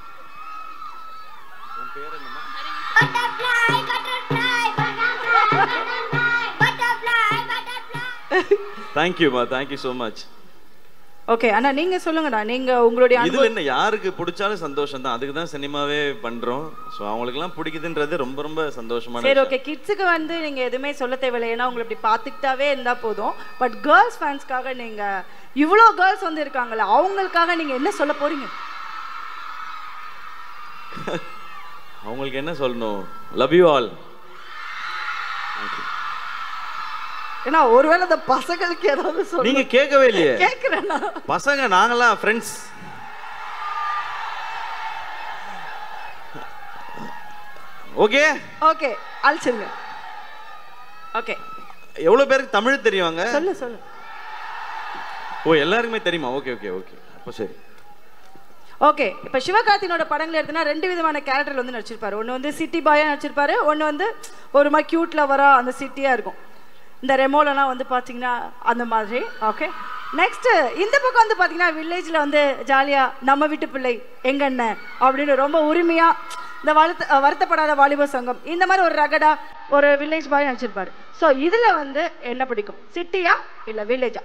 தேங்க்யூமா தேங்க்யூ ஸோ மச் ஓகே அண்ணா நீங்க சொல்லுங்கண்ணா நீங்க உங்களுடைய இதுல அனுபவம் என்ன யாருக்கு பிடிச்சாலும் சந்தோஷம் தான் அதுக்கு தான் சினிமாவே பண்றோம் ஸோ அவங்களுக்குலாம் பிடிக்குதுன்றது ரொம்ப ரொம்ப சந்தோஷமான சரி விஷயம். ஓகே கிட்ஸுக்கு வந்து நீங்க எதுவுமே சொல்ல தேவையில்லை ஏன்னா உங்களை இப்படி பார்த்துக்கிட்டாவே இருந்தா போதும் பட் கேர்ள்ஸ் ஃபேன்ஸ்க்காக நீங்க இவ்வளோ கேர்ள்ஸ் வந்து இருக்காங்கல்ல அவங்களுக்காக நீங்க என்ன சொல்ல போறீங்க அவங்களுக்கு என்ன சொல்லணும் லவ் யூ ஆல் ஏன்னா ஒருவேளை அந்த பசங்களுக்கு ஏதாவது சொல்ல நீங்க கேட்கவே இல்லையே கேட்கிறேன்னா பசங்க நாங்களாம் ஃப்ரெண்ட்ஸ் ஓகே ஓகே அழிச்சிருங்க ஓகே எவ்வளவு பேருக்கு தமிழ் தெரியுவாங்க சொல்லு சொல்லு ஓ எல்லாருக்குமே தெரியுமா ஓகே ஓகே ஓகே அப்போ சரி ஓகே இப்போ சிவகார்த்தினோட படங்கள் எடுத்தனா ரெண்டு விதமான கேரக்டர் வந்து நடிச்சிருப்பாரு ஒன்று வந்து சிட்டி பாயா நடிச்சிருப்பாரு ஒன்று வந்து ஒரு மாதிரி க்யூட் லவரா அந்த சிட்டியாக இருக்கும் இந்த ரெமோலலாம் வந்து பார்த்தீங்கன்னா அந்த மாதிரி ஓகே நெக்ஸ்ட் இந்த பக்கம் வந்து பார்த்தீங்கன்னா வில்லேஜில் வந்து ஜாலியாக நம்ம வீட்டு பிள்ளை எங்க அண்ணன் அப்படின்னு ரொம்ப உரிமையாக இந்த வருத்த வருத்தப்படாத வாலிபர் சங்கம் இந்த மாதிரி ஒரு ரகடா ஒரு வில்லேஜ் பாய் நடிச்சிருப்பாரு ஸோ இதில் வந்து என்ன பிடிக்கும் சிட்டியா இல்லை வில்லேஜா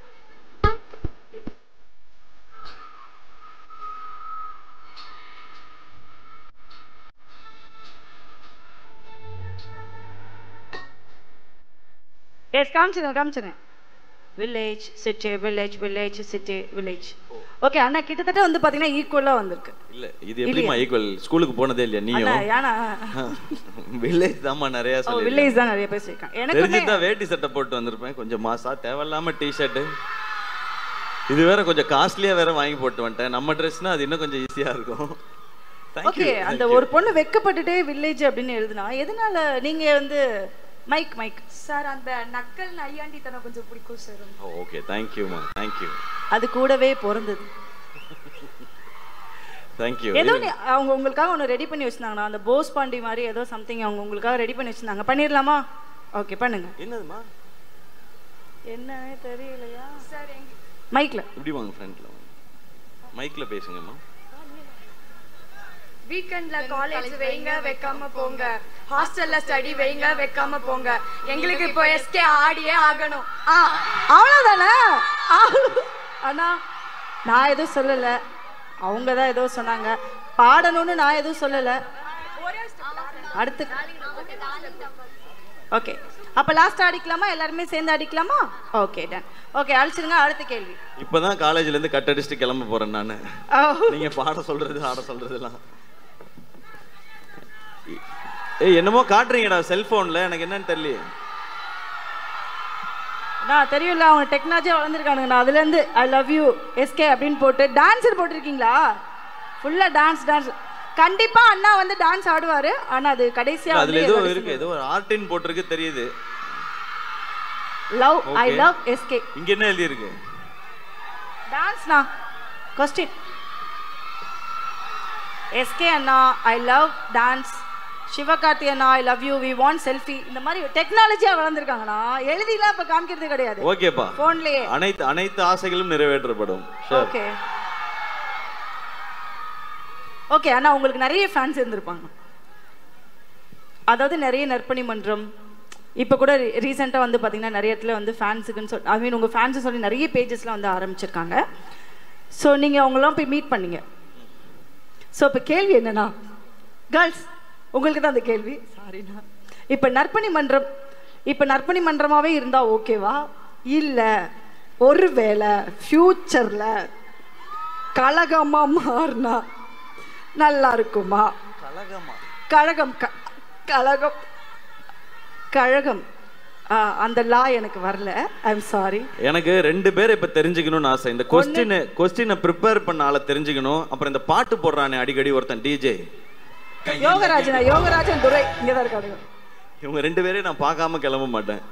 எஸ் காமிச்சிருங்க காமிச்சிருங்க village city village village city village okay அண்ணா கிட்டத்தட்ட வந்து பார்த்தீங்கன்னா ஈக்குவலாக வந்திருக்கு இல்ல இது எப்படிமா ஈக்குவல் ஸ்கூலுக்கு போனதே இல்லையா அண்ணா நீயும் ஏன்னா வில்லேஜ் தாம்மா நிறைய ஓ சொல்லி வில்லேஜ் தான் நிறைய பேர் சொல்லியிருக்காங்க எனக்குமே தெரிஞ்சுதான் வேட்டி சட்டை போட்டு வந்திருப்பேன் கொஞ்சம் மாசா தேவையில்லாம டிஷர்ட் இது வேற கொஞ்சம் காஸ்ட்லியா வேற வாங்கி போட்டு வந்துட்டேன் நம்ம ட்ரெஸ்னா அது இன்னும் கொஞ்சம் ஈஸியா இருக்கும் Thank ஓகே you, அந்த thank you. ஒரு பொண்ணு வெக்கப்பட்டுட்டே வில்லேஜ் அப்படின்னு எழுதுனா எதனால நீங்க வந்து மைக் மைக் சார் அந்த நக்கல் நையாண்டித்தனம் கொஞ்சம் பிடிக்கும் சார் ஓ ஓகே தேங்க்யூமா தேங்க்யூ அது கூடவே பிறந்தது தேங்க்யூ ஏதோ நீ- அவங்க உங்களுக்காக ஒன்று ரெடி பண்ணி வச்சிருந்தாங்கண்ணா அந்த போஸ் பாண்டி மாதிரி ஏதோ சம்திங் அவங்க உங்களுக்காக ரெடி பண்ணி வச்சிருந்தாங்க பண்ணிடலாமா ஓகே பண்ணுங்க என்னதுமா என்னன்னே தெரியலையா சார் எங்க மைக்ல இப்படி வாங்க ஃப்ரண்ட்ல வாங்க மைக்ல பேசுங்கம்மா வீக்கெண்ட்ல காலேஜ் வைங்க வைக்காம போங்க ஹாஸ்டல்ல ஸ்டடி வைங்க வைக்காம போங்க எங்களுக்கு இப்போ எஸ்கே ஆடியே ஆகணும் ஆ அவ்வளோதானே அண்ணா நான் எதுவும் சொல்லலை அவங்க தான் ஏதோ சொன்னாங்க பாடணும்னு நான் எதுவும் சொல்லலை அடுத்து ஓகே அப்போ லாஸ்ட் அடிக்கலாமா எல்லாருமே சேர்ந்து அடிக்கலாமா ஓகே டன் ஓகே அழிச்சிருங்க அடுத்த கேள்வி இப்பதான் காலேஜ்ல இருந்து கட் அடிச்சுட்டு கிளம்ப போறேன் நானு ஓ. நீங்க பாட சொல்றது ஆட சொல்றதெல்லாம் ஏய் என்னமோ காட்டுறீங்கடா செல்போன்ல எனக்கு என்னன்னு தெரியல நான் தெரியும்ல அவங்க டெக்னாலஜியாக வளர்ந்துருக்கானுங்கண்ணா அதுலேருந்து ஐ லவ் யூ எஸ்கே அப்படின்னு போட்டு டான்ஸர் போட்டிருக்கீங்களா ஃபுல்லாக டான்ஸ் டான்ஸ் கண்டிப்பாக அண்ணா வந்து டான்ஸ் ஆடுவார் ஆனால் அது கடைசியாக அதுல ஏதோ இருக்கு ஏதோ ஒரு ஆர்டின் போட்டிருக்கு தெரியுது love I Okay. Love SK இங்க என்ன எழுதி இருக்கு டான்ஸ்ண்ணா கொஸ்டின் எஸ்கே அண்ணா ஐ லவ் டான்ஸ் சிவகார்த்தி அண்ணா I love you we want selfie இந்த மாதிரி டெக்னாலஜியாக வளர்ந்துருக்காங்கண்ணா எழுதிலாம் இப்போ காமிக்கிறது கிடையாது ஓகேப்பா ஃபோன்லேயே அனைத்து அனைத்து ஆசைகளும் நிறைவேற்றப்படும் Sure. ஓகே ஓகே அண்ணா உங்களுக்கு நிறைய ஃபேன்ஸ் இருந்திருப்பாங்க அதாவது நிறைய நற்பணி மன்றம் இப்போ கூட ரீசெண்டாக வந்து பார்த்தீங்கன்னா நிறைய இடத்துல வந்து ஃபேன்ஸுக்குன்னு சொல்லி ஐ மீன் உங்கள் ஃபேன்ஸு சொல்லி நிறைய பேஜஸ்லாம் வந்து ஆரம்பிச்சிருக்காங்க ஸோ நீங்கள் அவங்களாம் போய் மீட் பண்ணீங்க ஸோ இப்போ கேள்வி என்னன்னா கேர்ள்ஸ் உங்களுக்கு தான் அந்த கேள்வி சாரிண்ணா இப்போ நற்பணி மன்றம் இப்போ நற்பணி மன்றமாகவே இருந்தால் ஓகேவா இல்லை ஒருவேளை ஃப்யூச்சரில் கழகமாக மாறினா நல்லா இருக்குமா கழகமா கழகம் க- கழகம் கழகம் ஆ, அந்த லா எனக்கு வரல ஐ எம் சாரி எனக்கு ரெண்டு பேர் இப்ப தெரிஞ்சுக்கணும்னு ஆசை இந்த கொஸ்டின் கொஸ்டினை ப்ரிப்பேர் பண்ண ஆளை தெரிஞ்சுக்கணும் அப்புறம் இந்த பாட்டு போடுறானே அடிக்கடி ஒருத்தன் டிஜே யோகராஜனா யோகராஜன் துரை இங்கே தான் இருக்காங்க இவங்க ரெண்டு பேரையும் நான் பார்க்காம கிளம்ப மாட்டேன்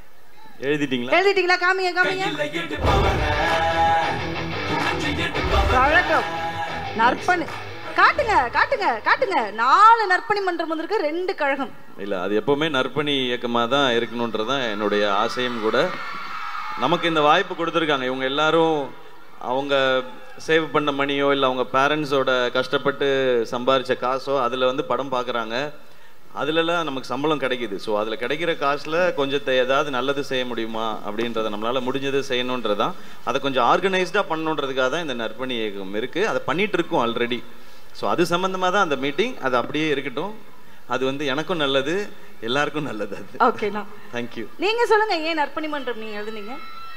எழுதிட்டீங்களா எழுதிட்டீங்களா காமிங்க காமிங்க கழகம் நற்பணி காட்டுங்க காட்டுங்க காட்டுங்க நாலு நற்பணி மன்றம் வந்திருக்கு ரெண்டு கழகம் இல்ல அது எப்பவுமே நற்பணி இயக்கமா தான் இருக்கணுன்றதான் என்னுடைய ஆசையும் கூட நமக்கு இந்த வாய்ப்பு கொடுத்துருக்காங்க இவங்க எல்லாரும் அவங்க சேவ் பண்ண மணியோ இல்லை அவங்க பேரண்ட்ஸோட கஷ்டப்பட்டு சம்பாரிச்ச காசோ அதில் வந்து படம் பார்க்குறாங்க அதுலலாம் நமக்கு சம்பளம் கிடைக்குது ஸோ அதில் கிடைக்கிற காசில் கொஞ்சத்தை ஏதாவது நல்லது செய்ய முடியுமா அப்படின்றத நம்மளால் முடிஞ்சது செய்யணுன்றதான் அதை கொஞ்சம் ஆர்கனைஸ்டாக பண்ணணுன்றதுக்காக தான் இந்த நற்பணி இயக்கம் இருக்குது அதை பண்ணிட்டு இருக்கோம் ஆல்ரெடி ஸோ அது சம்மந்தமாக தான் அந்த மீட்டிங் அது அப்படியே இருக்கட்டும் அது வந்து எனக்கும் நல்லது எல்லாருக்கும் நல்லது அது ஓகேண்ணா தேங்க்யூ நீங்க சொல்லுங்க ஏன் நற்பணி மன்றம் நீங்க எழுதுனீங்க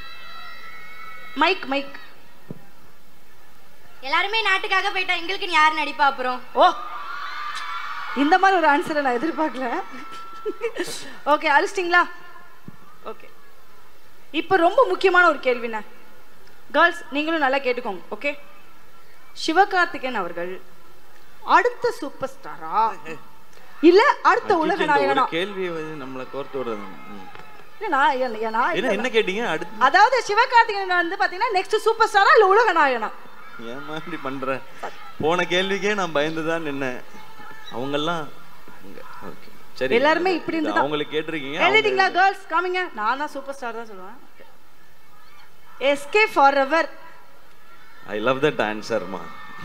மைக் மைக் எல்லாருமே நாட்டுக்காக போயிட்டா எங்களுக்கு யார் நடிப்பா அப்புறம் ஓ இந்த மாதிரி ஒரு ஆன்சரை நான் எதிர்பார்க்கல ஓகே அழிச்சிட்டிங்களா ஓகே இப்போ ரொம்ப முக்கியமான ஒரு கேள்விண்ணே கேர்ள்ஸ் நீங்களும் நல்லா கேட்டுக்கோங்க ஓகே சிவகார்த்திகேயன் அவர்கள் அடுத்த சூப்பர் ஸ்டாரா இல்ல அடுத்த உலக இந்த ஒரு நாயகனா கேள்வியை வந்து நம்மளை கோர்த்து விடுறது ம். இல்லைண்ணா, இல்ல- ஏன்னா என்ன இல்ல- என்ன கேட்டீங்க அடுத்து அதாவது சிவகார்த்திகேயன் வந்து பாத்தீங்கன்னா நெக்ஸ்ட் சூப்பர் ஸ்டாரா இல்ல உலக நாயகனா ஏமா இப்படி பண்ற போன கேள்விக்கே நான் பயந்து தான் நின்னேன் அவங்கெல்லாம் அங்க ஓகே சரி எல்லாருமே இப்படி இது இருந்து அவங்களுக்கு கேட்டிருக்கீங்க எழுதிட்டீங்களா கேர்ள்ஸ் காமிங்க நான் தான் சூப்பர் ஸ்டார் தான் சொல்லுவேன் SK forever I love that ஆன்சர்மா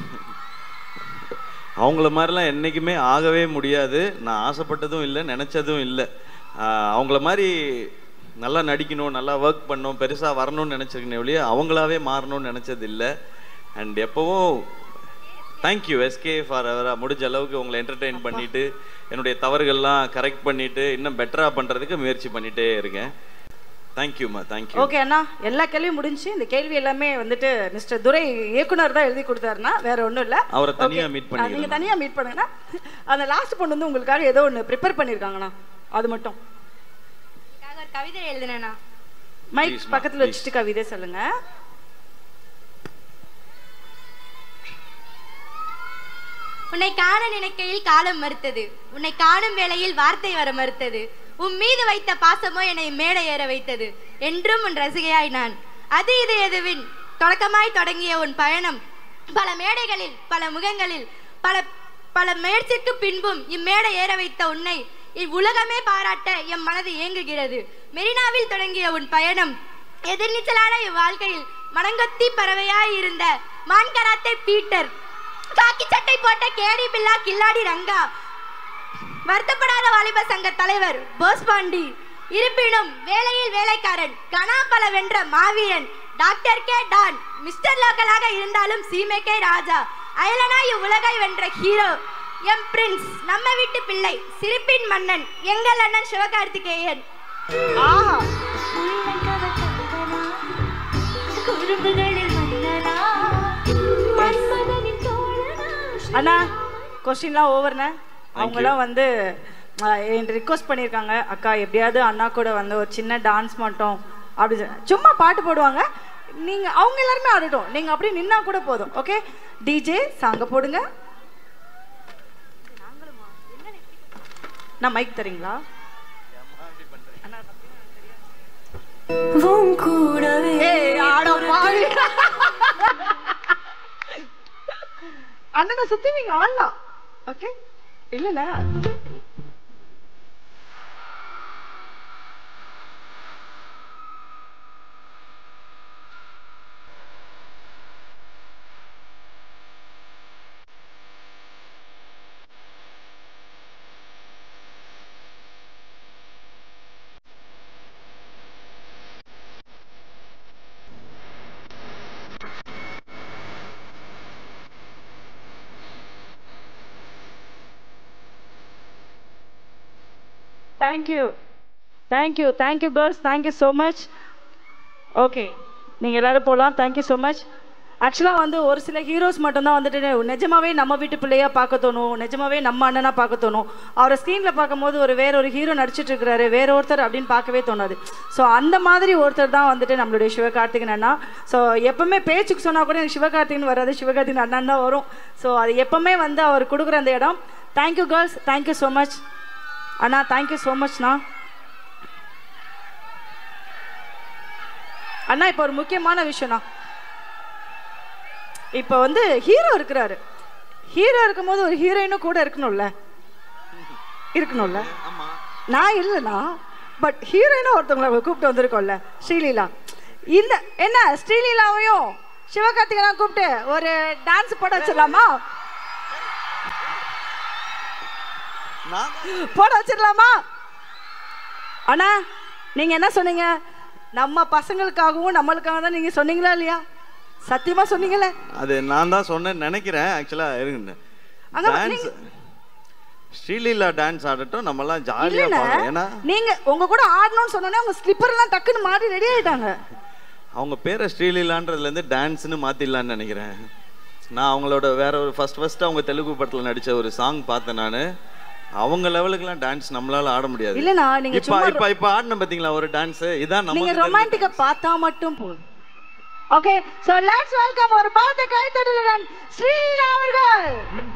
அவங்கள மாதிரிலாம் என்றைக்குமே ஆகவே முடியாது நான் ஆசைப்பட்டதும் இல்லை நினச்சதும் இல்லை அவங்கள மாதிரி நல்லா நடிக்கணும் நல்லா ஒர்க் பண்ணணும் பெருசாக வரணும்னு நினச்சிருக்கேன் ஒழிய அவங்களாவே மாறணும்னு நினச்சது இல்லை அண்ட் எப்போவும் தேங்க்யூ எஸ்கே ஃபார் அவராக முடிஞ்ச அளவுக்கு உங்களை என்டர்டெயின் பண்ணிட்டு என்னுடைய தவறுகள்லாம் கரெக்ட் பண்ணிட்டு இன்னும் பெட்டராக பண்ணுறதுக்கு முயற்சி பண்ணிட்டே இருக்கேன் தேங்க்யூம்மா தேங்க்யூ ஓகே அண்ணா எல்லா கேள்வியும் முடிஞ்சு இந்த கேள்வி எல்லாமே வந்துட்டு மிஸ்டர் துரை இயக்குனர் தான் எழுதி கொடுத்தாருன்னா வேற ஒண்ணும் இல்ல அவரை தனியா Okay. meet ஆ, பண்ணிக்கிறேன். நீங்க தனியா மீட் பண்ணுங்கண்ணா அந்த லாஸ்ட் பொண்ணு வந்து உங்களுக்காக ஏதோ ஒன்னு ப்ரிப்பேர் பண்ணிருக்காங்கண்ணா அது மட்டும் அதுக்காக ஒரு கவிதை எழுதுனேண்ணா மைக் Please, ma, பக்கத்துல please. வச்சுட்டு கவிதை சொல்லுங்க உன்னை காண நினைக்கையில் காலம் மறுத்தது உன்னை காணும் வேளையில் வார்த்தை வர மறுத்தது உன் மீது வைத்த பாசமோ என்னை மேடை ஏற வைத்தது என்றும் உன் ரசிகையாய் நான் அது இது எதுவின் தொடக்கமாய் தொடங்கிய உன் பயணம் பல மேடைகளில் பல முகங்களில் பல பல முயற்சிக்கு பின்பும் இம்மேடை ஏற வைத்த உன்னை இவ்வுலகமே பாராட்ட எம் மனது ஏங்குகிறது மெரினாவில் தொடங்கிய உன் பயணம் எதிர்நீச்சலான இவ்வாழ்க்கையில் மனங்கொத்தி பறவையாய் இருந்த மான்கராத்தே பீட்டர் காக்கி சட்டை போட்ட கேடி பில்லா கில்லாடி ரங்கா வருத்தப்படாத வாலிப சங்க தலைவர் போஸ் பாண்டி இருப்பினும் வேலையில் வேலைக்காரன் கனாபல வென்ற மாவீரன் டாக்டர் கே டான் மிஸ்டர் லோக்கலாக இருந்தாலும் சீமைக்கே ராஜா அயலனா இவ்வுலகை வென்ற ஹீரோ எம் பிரின்ஸ் நம்ம வீட்டு பிள்ளை சிரிப்பின் மன்னன் எங்கள் அண்ணன் சிவகார்த்திகேயன் ஆஹா குறும்புகளில் மன்னனா மன்மதனின் தோழனா அண்ணா கொஸ்டின்லாம் ஓவர்ண்ணே அவங்களாம் வந்து என் ரிக்வஸ்ட் பண்ணியிருக்காங்க அக்கா எப்படியாவது அண்ணா கூட வந்து ஒரு சின்ன டான்ஸ் மட்டும் அப்படி சொ- சும்மா பாட்டு போடுவாங்க நீங்க அவங்க எல்லாருமே ஆடட்டும் நீங்க அப்படியே நின்னா கூட போதும் ஓகே டிஜே சாங்க போடுங்க நான் மைக் தரீங்களா உன் கூடவே ஏய், ஆட பாவி. அண்ணனை சுத்தி நீங்க ஆடலாம் ஓகே இல்லல thank you thank you thank you girls thank you so much okay நீங்கள் எல்லாரும் போகலாம் தேங்க்யூ ஸோ மச் ஆக்சுவலாக வந்து ஒரு சில ஹீரோஸ் மட்டும்தான் வந்துட்டு நிஜமாவே நம்ம வீட்டு பிள்ளையா பார்க்க தோணும் நிஜமாவே நம்ம அண்ணனா பார்க்க தோணும் அவரை ஸ்க்ரீனில் பார்க்கும்போது ஒரு வேற ஒரு ஹீரோ நடிச்சிட்டு இருக்கிறாரு வேற ஒருத்தர் அப்படின்னு பார்க்கவே தோணாது ஸோ அந்த மாதிரி ஒருத்தர் தான் வந்துட்டு நம்மளுடைய சிவகார்த்திகன் அண்ணா ஸோ எப்பவுமே பேச்சுக்கு சொன்னால் கூட எனக்கு சிவகார்த்திகன் வராது சிவகார்த்திகன் அண்ணன் தான் வரும் ஸோ அது எப்பவுமே வந்து அவர் கொடுக்குற அந்த இடம் thank you girls thank you so much அண்ணா தேங்க்யூ ஸோ மச்ண்ணா அண்ணா இப்போ ஒரு முக்கியமான விஷயம்ண்ணா இப்போ வந்து ஹீரோ இருக்கிறாரு ஹீரோ இருக்கும்போது ஒரு ஹீரோயினும் கூட இருக்கணும்ல இருக்கணும்ல நான் இல்லைண்ணா பட் ஹீரோயினும் ஒருத்தவங்களை கூப்பிட்டு வந்திருக்கோம்ல ஸ்ரீலீலா இந்த என்ன ஸ்ரீலீலாவையும் சிவகார்த்திகெல்லாம் கூப்பிட்டு ஒரு டான்ஸ் போட வச்சிடலாமா போட வச்சிடலாமா அண்ணா நீங்க என்ன சொன்னீங்க நம்ம பசங்களுக்காகவும் நம்மளுக்காக தான் நீங்க சொன்னீங்களா இல்லையா சத்தியமா சொன்னீங்களே அது நான் தான் சொன்னேன்னு நினைக்கிறேன் ஆக்சுவலா இருங்க அங்க டான்ஸ் ஸ்ரீலீலா டான்ஸ் ஆடட்டும் நம்ம எல்லாம் ஜாலியா இல்லைண்ணே பாடுறோம் ஏன்னா நீங்க உங்க கூட ஆடணும்னு சொன்னோன்னே உங்க ஸ்லிப்பர் எல்லாம் டக்குன்னு மாறி ரெடி ஆயிட்டாங்க அவங்க பேரை ஸ்ரீலீலான்றதுல இருந்து டான்ஸ்னு மாத்திடலாம்னு நினைக்கிறேன் நான் அவங்களோட வேற ஒரு ஃபர்ஸ்ட் ஃபர்ஸ்ட் அவங்க தெலுங்கு படத்துல நடிச்ச ஒரு சாங் பார்த்தேன் நான் அவங்க லெவலுக்குலாம் டான்ஸ் நம்மளால ஆட முடியாது இல்லண்ணா, நீங்க இப்ப சும்மா இப்ப இப்ப ஆடணும் பாத்தீங்களா ஒரு டான்ஸ் இதான் நீங்க நம்ம ரொமான்டிக்கா பார்த்தா மட்டும் போதும் ஓகே சோ லெட்ஸ் வெல்கம் ஒரு பாட்டு கைத்தட்டுடன் ஸ்ரீலா அவர்கள்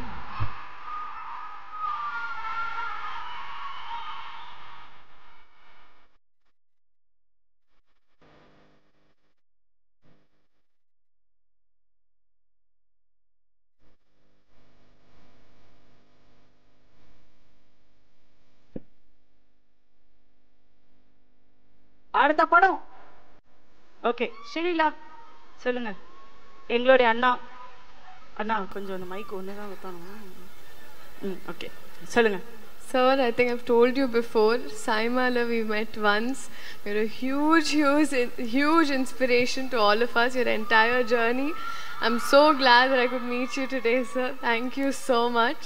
அடுத்த படம் ஓகே ஸ்ரீலா சொல்லுங்க எங்களுடைய அண்ணா அண்ணா கொஞ்சம் அந்த மைக் ஒன்று தான் வைத்தானு ம் ஓகே சொல்லுங்க Sir, I think I've told you before, Saimala, we met once. You're a huge, huge, huge inspiration to all of us, your entire journey. I'm so glad that I could meet you today, sir. Thank you so much.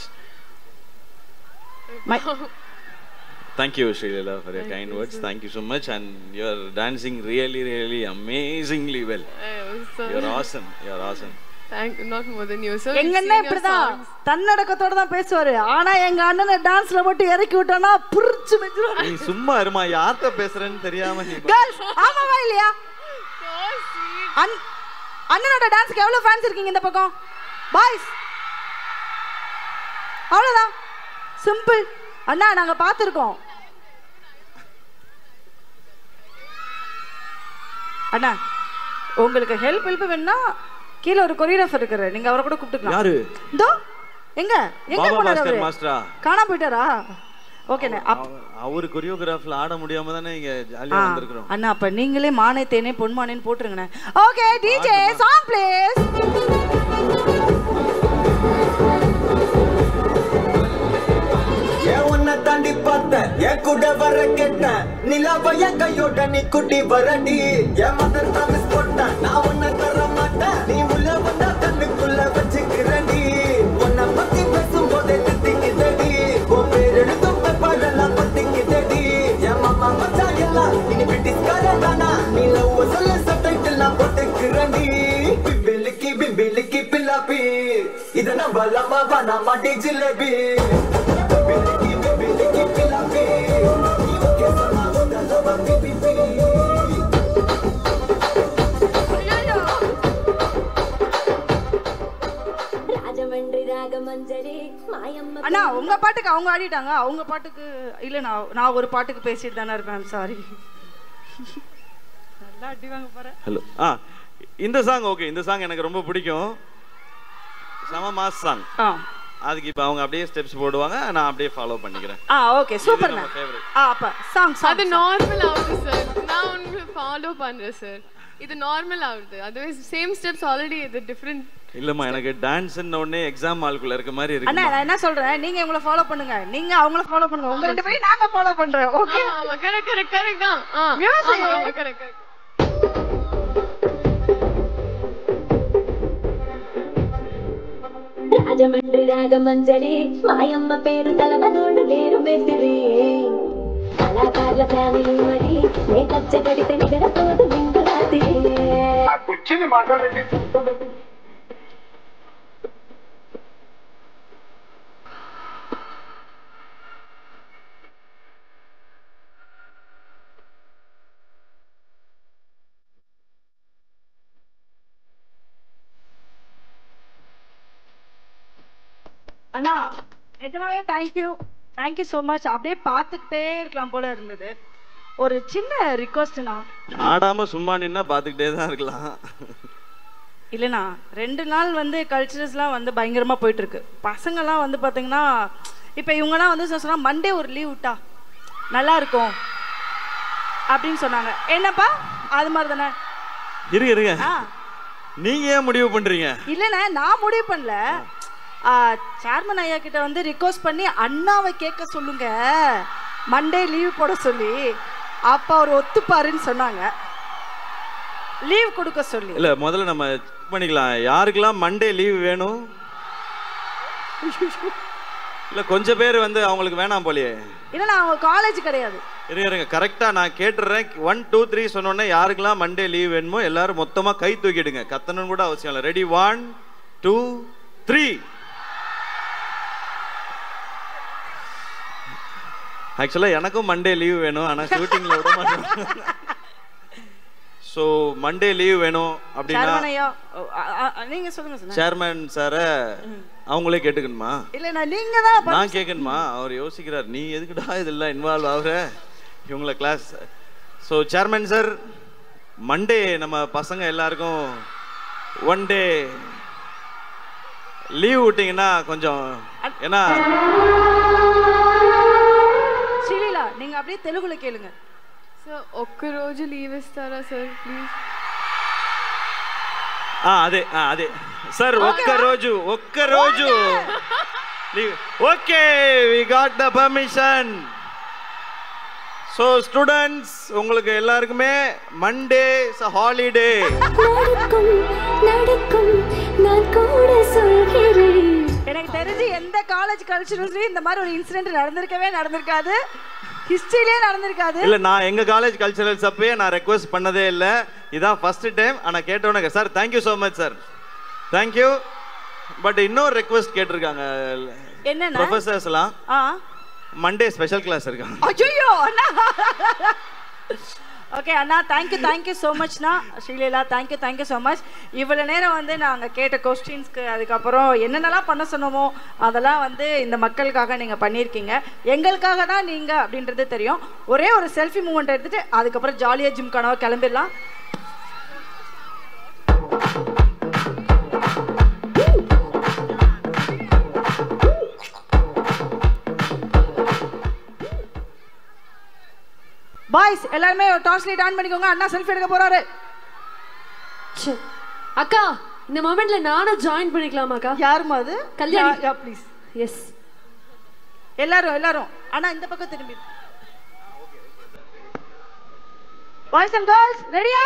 Thank you, Srilila, for your kind words. Thank you so much. And you're dancing really, really amazingly well. Oh, sir. You're awesome. You're awesome. Thank not more than you, sir. எங்க We've அண்ணன் seen your இப்படிதான் songs. தன்னடக்கத்தோட தான் பேசுவாரு ஆனா எங்க அண்ணனை டான்ஸ்ல மட்டும் இறக்கி விட்டோம்னா புரிச்சு வச்சிருவாரு நீ சும்மா இருமா யார்கிட்ட பேசுறேன்னு தெரியாம நீ கேர்ள்ஸ் ஆமாவா இல்லையா அண்ண- அண்ணனோட டான்ஸ்க்கு எவ்வளவு ஃபேன்ஸ் இருக்கீங்க இந்த பக்கம் பாய்ஸ் அவ்வளவுதான் சிம்பிள் அண்ணா நாங்க பார்த்துருக்கோம் அண்ணா உங்களுக்கு ஹெல்ப் ஹெல்ப் வேணும்னா கீழே ஒரு கொரியோகிராஃபர் இருக்காரு நீங்க அவரை கூட கூப்பிட்டுக்கலாம் யாரு இதோ எங்க எங்க பாபா போனாரு பாஸ்கர் அவரு மாஸ்டரா காணாம போயிட்டாரா ஓகேண்ணே அப் அவரு கொரியோகிராஃப்ல ஆட முடியாம தானே இங்க ஜாலியா ஆ, வந்திருக்கிறோம் அண்ணா அப்ப நீங்களே மானே தேனே பொன்மானேன்னு போட்டுருங்கண்ணே ஓகே டிஜே சாங் ப்ளீஸ் ஏன் உன்னை தாண்டி பார்த்தேன் என் கூட வர கேட்டேன் நிலாவ என் கையோட நீ குட்டி வரடி என் மதர் தான் மிஸ் போட்டேன் நான் உன்னை தர மாட்டேன் நீ உள்ள வந்தா கண்ணுக்குள்ள வச்சுக்கிறடி உன்னை பத்தி பேசும் போதே திட்டிக்குதடி உன் பேர் எழுதும் பாடலாம் பத்திக்குதடி என் மாமா மச்சான் எல்லாம் இனி பிரிட்டிஷ்கார தானா நீ லவ் சொல்ல சப்டைட்டில் நான் போட்டுக்கிறடி பிம்பிலிக்கி பிம்பிலிக்கி பில்லாப்பி இதை நம்பலாமா வேணாமா டி ஜிலேபி రాజమండ్రి రాగమంజరి మాయమ్మ அண்ணா உங்க பாட்டுக்கு அவங்க ஆடிட்டாங்க அவங்க பாட்டுக்கு இல்ல நான் நான் ஒரு பாட்டுக்கு பேசிட்டு தானே இருப்பேன் சாரி நல்லா அடி வாங்க போறேன் ஹலோ ஆ இந்த சாங் ஓகே இந்த சாங் எனக்கு ரொம்ப பிடிக்கும் செம மாஸ் சாங் ஆ அதுக்கு இப்போ அவங்க அப்படியே ஸ்டெப்ஸ் போடுவாங்க நான் அப்படியே ஃபாலோ பண்ணிக்கிறேன் ஆ ஓகே சூப்பர் நம்ம favorite. ஆ அப்ப சாங் அது நார்மல் ஆகுது சார் நான் உங்களுக்கு ஃபாலோ பண்றேன் சார் இது நார்மல் ஆகுது அதுவே சேம் ஸ்டெப்ஸ் ஆல்ரெடி இது டிஃப்ரெண்ட் இல்லம்மா எனக்கு டான்ஸ்ன உடனே எக்ஸாம் ஆளுக்குள்ள இருக்க மாதிரி அண்ணா இருக்கு நான் என்ன சொல்றேன் நீங்க இவங்கள ஃபாலோ பண்ணுங்க நீங்க அவங்கள ஃபாலோ பண்ணுங்க உங்க ரெண்டு பேரும் நாங்க ஃபாலோ பண்றோம் ஓகே ஆமா கரெக்ட் கரெக்ட் கரெக்ட் தான் ஆ Music. ஆமா ஆமா கரெக்ட் கரெக்ட் రాజమండ్రి రాగమంజరి మాయమ్మ పేరు తలవనోడు వేరు బెదిరి కళాకారుల ఫ్యామిలీ మరి నే కచ్చ కడితే నిగరపోదు మింగులాది కూర్చొని మాట్లాడండి அண்ணா நிஜமாவே தேங்க்யூ தேங்க்யூ ஸோ மச் அப்படியே பார்த்துக்கிட்டே இருக்கலாம் போல இருந்தது ஒரு சின்ன ரிக்வஸ்ட்ண்ணா ஆடாம சும்மா நின்னா பாத்துக்கிட்டே தான் இருக்கலாம் இல்லைண்ணா ரெண்டு நாள் வந்து கல்ச்சரல்ஸ்லாம் வந்து பயங்கரமாக போயிட்டுருக்கு பசங்கள்லாம் வந்து பார்த்தீங்கன்னா இப்போ இவங்கலாம் வந்து சொன்னால் மண்டே ஒரு லீவ் விட்டா நல்லா இருக்கும் அப்படின்னு சொன்னாங்க என்னப்பா அது மாதிரி தானே இருங்க இருங்க ஆ நீங்க ஏன் முடிவு பண்றீங்க இல்லைண்ணே நான் முடிவு பண்ணல சேர்மன் ஐயா கிட்ட வந்து ரிக்வஸ்ட் பண்ணி அண்ணாவை கேட்க சொல்லுங்க மண்டே லீவ் போட சொல்லி அப்போ அவர் ஒத்துப்பாருன்னு சொன்னாங்க லீவ் கொடுக்க சொல்லி இல்ல முதல்ல நம்ம check பண்ணிக்கலாம் யாருக்கெல்லாம் மண்டே லீவ் வேணும் இல்ல கொஞ்சம் பேர் வந்து அவங்களுக்கு வேணாம் போலியே இல்லைண்ணா அவங்க காலேஜ் கிடையாது இருங்க இருங்க கரெக்டா நான் கேட்டுறேன் ஒன் டூ த்ரீ சொன்னோடனே யாருக்கெல்லாம் மண்டே லீவ் வேணுமோ எல்லாரும் மொத்தமா கை தூக்கிடுங்க கத்தணும் கூட அவசியம் இல்லை ரெடி ஒன் டூ த்ரீ ஆக்சுவலா எனக்கும் மண்டே லீவ் வேணும் ஆனா ஷூட்டிங்ல விட மாட்டேன் ஸோ மண்டே லீவ் வேணும் அப்படின்னா சேர்மன் ஐயா ஓ, அ, அ, அ, நீங்க சொல்லுங்க சார் சேர்மேன் சாரை அவங்களே கேட்டுக்கணுமா இல்லைண்ணா நீங்க தான் நான் கேட்கணுமா அவர் யோசிக்கிறார் நீ எதுக்குடா இதெல்லாம் இன்வால்வ் ஆகுற இவங்கள class so chairman sir Monday நம்ம பசங்க எல்லாருக்கும் ஒன் டே லீவ் விட்டீங்கன்னா கொஞ்சம் ஏன்னா శ్రీలీలా நீங்க அப்படியே தெலுங்குல கேளுங்க సో ఒక్కరోజు లీవ్ ఇస్తారా సార్ ప్లీజ్ ఆ, అదే ఆ, అదే సార్ ఒక్క రోజు ఒక్క రోజు okay we got the permission so students உங்களுக்கு எல்லாருக்குமே மண்டே இஸ் ஹாலிடே நடக்கும் நடக்கும் நான் கூட சொல்கிறேன் எனக்கு தெரிஞ்சு எந்த காலேஜ் கல்ச்சரல்ஸ்லயும் இந்த மாதிரி ஒரு இன்சிடென்ட் நடந்திருக்கவே நடந்திருக்காது ஹிஸ்டரியிலே நடந்திருக்காது இல்ல நான் எங்க காலேஜ் கல்ச்சரல்ஸ் அப்பயே நான் ரெக்வஸ்ட் பண்ணதே இல்ல இதான் ஃபர்ஸ்ட் டைம் ஆனா கேட்டவனே sir thank you so much sir thank you but இன்னொரு ரெக்வஸ்ட் கேட்டிருக்காங்க என்னன்னா ப்ரொஃபசர்ஸ்லாம் ஆ மண்டே ஸ்பெஷல் கிளாஸ் இருக்காங்க ஐயோ அண்ணா ஓகே அண்ணா தேங்க்யூ தேங்க்யூ ஸோ மச்ண்ணா Sreeleela thank you thank you so much இவ்வளோ நேரம் வந்து நாங்கள் கேட்ட கொஸ்டின்ஸ்க்கு அதுக்கப்புறம் என்னென்னலாம் பண்ண சொன்னோமோ அதெல்லாம் வந்து இந்த மக்களுக்காக நீங்கள் பண்ணியிருக்கீங்க எங்களுக்காக தான் நீங்கள் அப்படின்றது தெரியும் ஒரே ஒரு செல்ஃபி மூமெண்ட் எடுத்துட்டு அதுக்கப்புறம் ஜாலியாக ஜிம் கனவா கிளம்பிடலாம் பாய்ஸ் எல்லாருமே டார்ச் லைட் ஆன் பண்ணிக்கோங்க அண்ணா செல்ஃபி எடுக்க போறாரு ச்சே. அக்கா இந்த மொமெண்ட்ல நானும் ஜாயின் பண்ணிக்கலாமாக்கா யாருமா அது கல்யாணி யா ப்ளீஸ் எஸ் எல்லாரும் எல்லாரும் அண்ணா இந்த பக்கம் திரும்பி பாய்ஸ் அண்ட் கேர்ள்ஸ் ரெடியா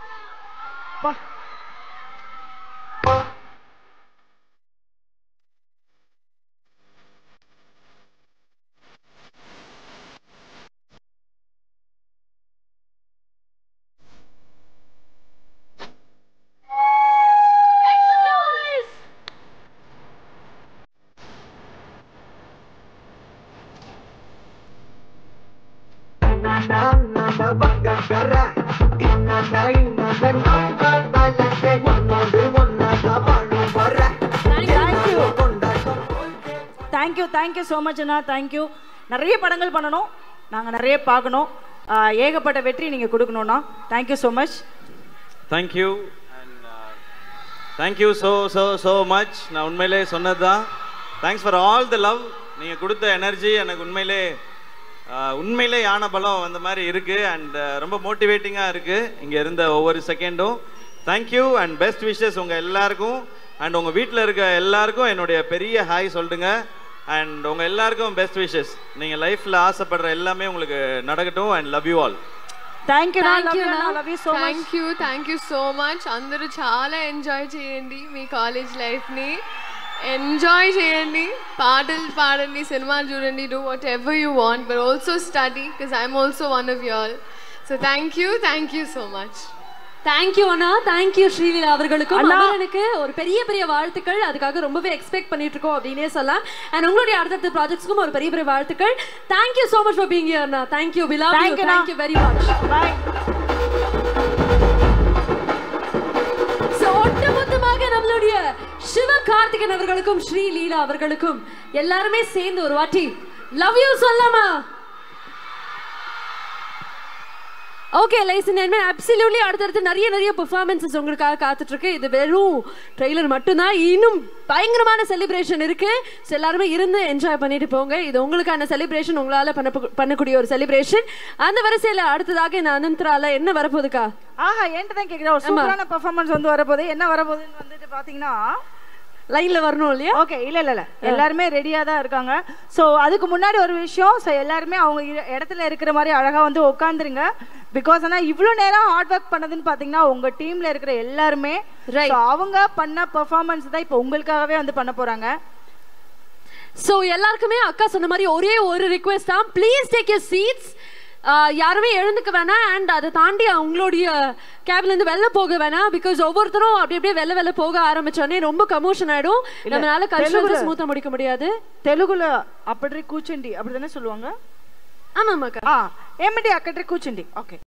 தேங்க்யூ தேங்க்யூ ஸோ மச் அண்ணா தேங்க்யூ நிறைய படங்கள் பண்ணணும் நாங்கள் நிறைய பார்க்கணும் ஆஹ் ஏகப்பட்ட வெற்றி நீங்கள் கொடுக்கணும்ண்ணா thank you so much thank you and thank you so so so much நான் உண்மையிலே சொன்னது தான் thanks for all the love நீங்கள் கொடுத்த எனர்ஜி எனக்கு உண்மையிலே ஆஹ், உண்மையிலே யானை பலம் வந்த மாதிரி இருக்குது அண்ட் ரொம்ப மோட்டிவேட்டிங்காக இருக்குது இங்கே இருந்த ஒவ்வொரு செகண்டும் தேங்க்யூ அண்ட் பெஸ்ட் விஷஸ் உங்கள் எல்லாருக்கும் அண்ட் உங்கள் வீட்டில் இருக்க எல்லாருக்கும் என்னுடைய பெரிய ஹாய் சொல்லிட்டுங்க அண்ட் உங்கள் எல்லாருக்கும் பெஸ்ட் விஷஸ் நீங்கள் லைஃப்பில் ஆசைப்படுற எல்லாமே உங்களுக்கு நடக்கட்டும் and love you all thank you thank love you you love you so much thank you thank you so much అందరూ చాలా ఎంజాయ్ చేయండి మీ కాలేజ్ లైఫ్ని ఎంజాయ్ చేయండి పాటలు పాడండి సినిమాలు చూడండి do whatever you want but also study because I'm also one of your so thank you thank you so much thank you அண்ணா தேங்க்யூ ஸ்ரீலீலா அவர்களுக்கும் அண்ணா. அமரனுக்கு ஒரு பெரிய பெரிய வாழ்த்துக்கள் அதுக்காக ரொம்பவே எக்ஸ்பெக்ட் பண்ணிட்டு இருக்கோம் அப்படின்னே சொல்லலாம் அண்ட் உங்களுடைய அடுத்தடுத்த ப்ராஜெக்ட்ஸ்க்கும் ஒரு பெரிய பெரிய வாழ்த்துக்கள் thank you so much for being here அண்ணா thank you we love you Thank you, அண்ணா. thank you very much bye So, ஒட்டுமொத்தமாக நம்மளுடைய சிவகார்த்திகன் அவர்களுக்கும் ஸ்ரீ லீலா அவர்களுக்கும் எல்லாருமே சேர்ந்து ஒரு வாட்டி லவ் யூ சொல்லாமா ஓகே லைசன் என்ன அப்சல்யூட்லி அடுத்தடுத்து நிறைய நிறைய பெர்ஃபார்மன்ஸஸ் உங்களுக்காக காத்துட்டு இருக்கு இது வெறும் ட்ரெய்லர் மட்டும்தான் இன்னும் பயங்கரமான செலிப்ரேஷன் இருக்கு ஸோ எல்லாருமே இருந்து என்ஜாய் பண்ணிட்டு போங்க இது உங்களுக்கான செலிப்ரேஷன் உங்களால பண்ண பண்ணக்கூடிய ஒரு செலிப்ரேஷன் அந்த வரிசையில அடுத்ததாக இந்த அனந்தரால என்ன வரப்போகுதுக்கா ஆஹா என்கிட்ட தான் கேக்குறேன் ஒரு ஆமா. சூப்பரான பெர்ஃபார்மன்ஸ் வந்து வரப்போகுது என்ன வரப்போகுதுன்னு வந்துட்டு பாத்தீங்கன்னா லைன்ல வரணும் இல்லையா ஓகே இல்ல இல்ல இல்ல எல்லாருமே ரெடியா தான் இருக்காங்க சோ அதுக்கு முன்னாடி ஒரு விஷயம் சோ எல்லாருமே அவங்க இ- இடத்துல இருக்கிற மாதிரி அழகா வந்து உட்காந்துருங்க பிகாஸ் ஆனா இவ்ளோ நேரம் ஹார்ட் ஒர்க் பண்ணதுன்னு பாத்தீங்கன்னா உங்க டீம்ல இருக்கிற எல்லாருமே So, அவங்க பண்ண பெர்ஃபார்மன்ஸ் தான் இப்போ உங்களுக்காகவே வந்து பண்ண போறாங்க ஸோ எல்லாருக்குமே அக்கா சொன்ன மாதிரி ஒரே ஒரு ரிக்வெஸ்ட் தான் ப்ளீஸ் டேக் யூர் சீட்ஸ் யாருமே எழுந்துக்க வேணாம் அண்ட் அதை தாண்டி அவங்களுடைய கேப்ல இருந்து வெளில போக வேணாம் பிகாஸ் ஒவ்வொருத்தரும் அப்படி அப்படியே வெளில வெளில போக ஆரம்பிச்சோடனே ரொம்ப கமோஷன் ஆயிடும் இல்ல, நம்மளால கல்ச்சரல் தெலுங்குல- ஸ்மூத்தா முடிக்க முடியாது தெலுங்குல அப்படி கூச்சண்டி அப்படிதானே சொல்லுவாங்க ஆமாமாக்கா ஆ ஏமண்டி அக்கட்ரி கூச்சண்டி ஓகே